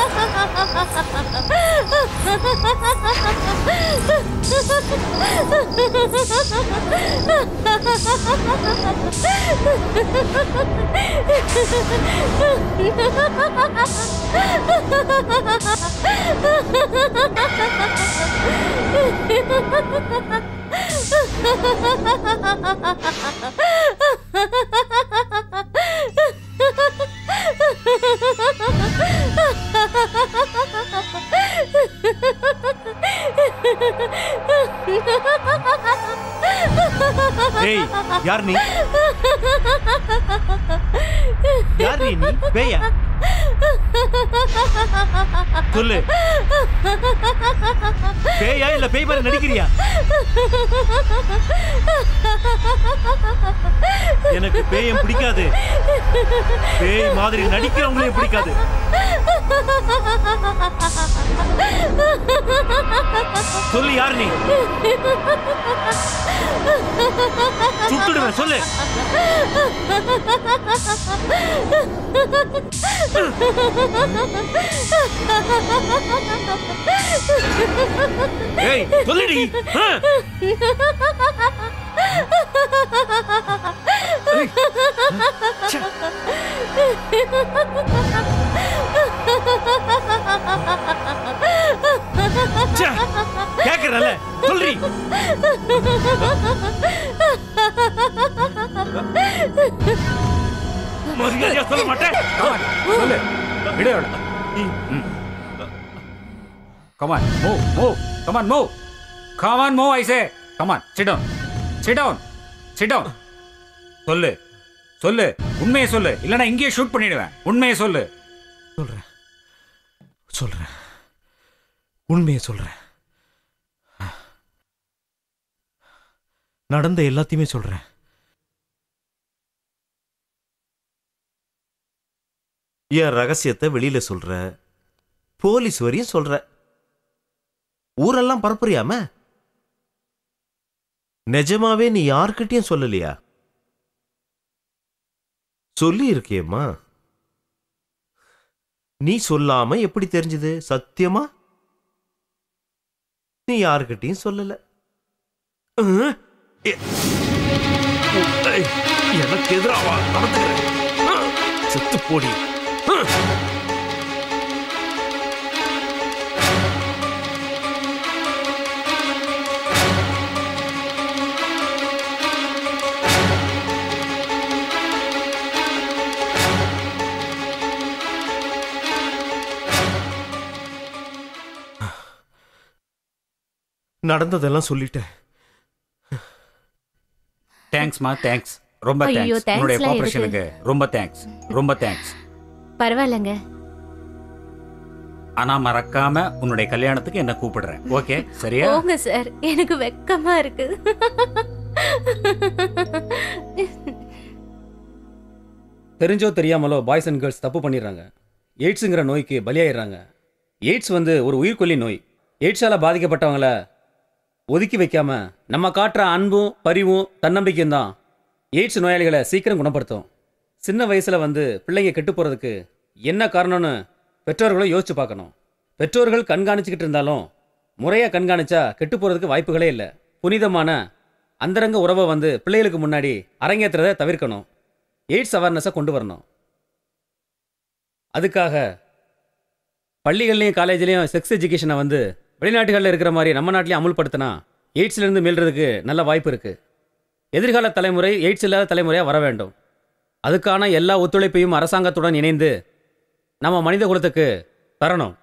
Ha ha ha ha! ஏய் யார் நீ யார் நீ நீ பேயா சொல்லு பேயா இல்ல பேய் மாதிரி நடிக்கிறியா எனக்கு பேயம் பிடிக்காது பேய் மாதிரி நடிக்கிறவங்களையும் பிடிக்காது சொல்லு யார் நீ சுட்டுடுவேன் சொல்லு ஏய் சொல்லுடி ஆ? ச்சே, கேக்குறல சொல்றி மரியாதையா சொல்ல மாட்டேன் சொல்லு விடு come on move move come on move come on move I say come on sit down sit down sit down சொல்லு சொல்லு உண்மையை சொல்லு இல்லனா இங்கேயே ஷூட் பண்ணிடுவேன் உண்மையை சொல்லு சொல்றேன் சொல்றேன் உண்மையை சொல்றேன் நடந்த எல்லாத்தையுமே சொல்றேன் என் ரகசியத்தை வெளியில சொல்ற போலீஸ் வரையும் சொல்ற ஊரெல்லாம் பரப்புறியாம நிஜமாவே நீ யார்கிட்டயும் சொல்லலையா சொல்லி இருக்கியம்மா நீ சொல்லாம எப்படி தெரிஞ்சது சத்தியமா நீ யாருக்கிட்டையும் சொல்லல அஹ், எ- ஏய், எனக்கு எதிராவா நடந்துக்கிறேன் அஹ், செத்து போடி அஹ். நடந்ததெல்லாம் சொல்லிட்டேன் தேங்க்ஸ்மா தேங்க்ஸ் ரொம்ப ஐயோ, தேங்க்ஸ் thanks உன்னுடைய எல்லாம் கோஆபரேஷனுக்கு ரொம்ப தேங்க்ஸ் ரொம்ப தேங்க்ஸ் பரவாயில்லைங்க ஆனா மறக்காம உன்னுடைய கல்யாணத்துக்கு என்ன கூப்பிடுறேன் ஓகே சரியா போங்க சார் எனக்கு வெக்கமா இருக்கு தெரிஞ்சோ தெரியாமலோ பாய்ஸ் அண்ட் கேர்ள்ஸ் தப்பு பண்ணிடுறாங்க எய்ட்ஸுங்கிற நோய்க்கு பலியாயிடுறாங்க எய்ட்ஸ் வந்து ஒரு உயிர்கொல்லி நோய் எய்ட்ஸால் பாதிக்கப்பட்டவங்கள ஒதுக்கி வைக்காம நம்ம காட்டுற அன்பும் பரிவும் தன்னம்பிக்கையும் தான் எய்ட்ஸ் நோயாளிகளை சீக்கிரம் குணப்படுத்தும் சின்ன வயசில் வந்து பிள்ளைங்க கெட்டு போகிறதுக்கு என்ன காரணம்னு பெற்றோர்களும் யோசிச்சு பார்க்கணும் பெற்றோர்கள் கண்காணிச்சுக்கிட்டு இருந்தாலும் முறையாக கண்காணிச்சா கெட்டு போகிறதுக்கு வாய்ப்புகளே இல்லை புனிதமான அந்தரங்க உறவை வந்து பிள்ளைகளுக்கு முன்னாடி அரங்கேற்றுறதை தவிர்க்கணும் எய்ட்ஸ் அவேர்னஸை கொண்டு வரணும் அதுக்காக பள்ளிகள்லையும் காலேஜ்லேயும் செக்ஸ் எஜுகேஷனை வந்து வெளிநாட்டுகளில் இருக்கிற மாதிரி நம்ம நாட்டிலையும் அமுல்படுத்தினா எய்ட்ஸ்லேருந்து மீள்றதுக்கு நல்ல வாய்ப்பு இருக்குது எதிர்கால தலைமுறை எய்ட்ஸ் இல்லாத தலைமுறையாக வர வேண்டும் அதுக்கான எல்லா ஒத்துழைப்பையும் அரசாங்கத்துடன் இணைந்து நம்ம மனித குலத்துக்கு தரணும்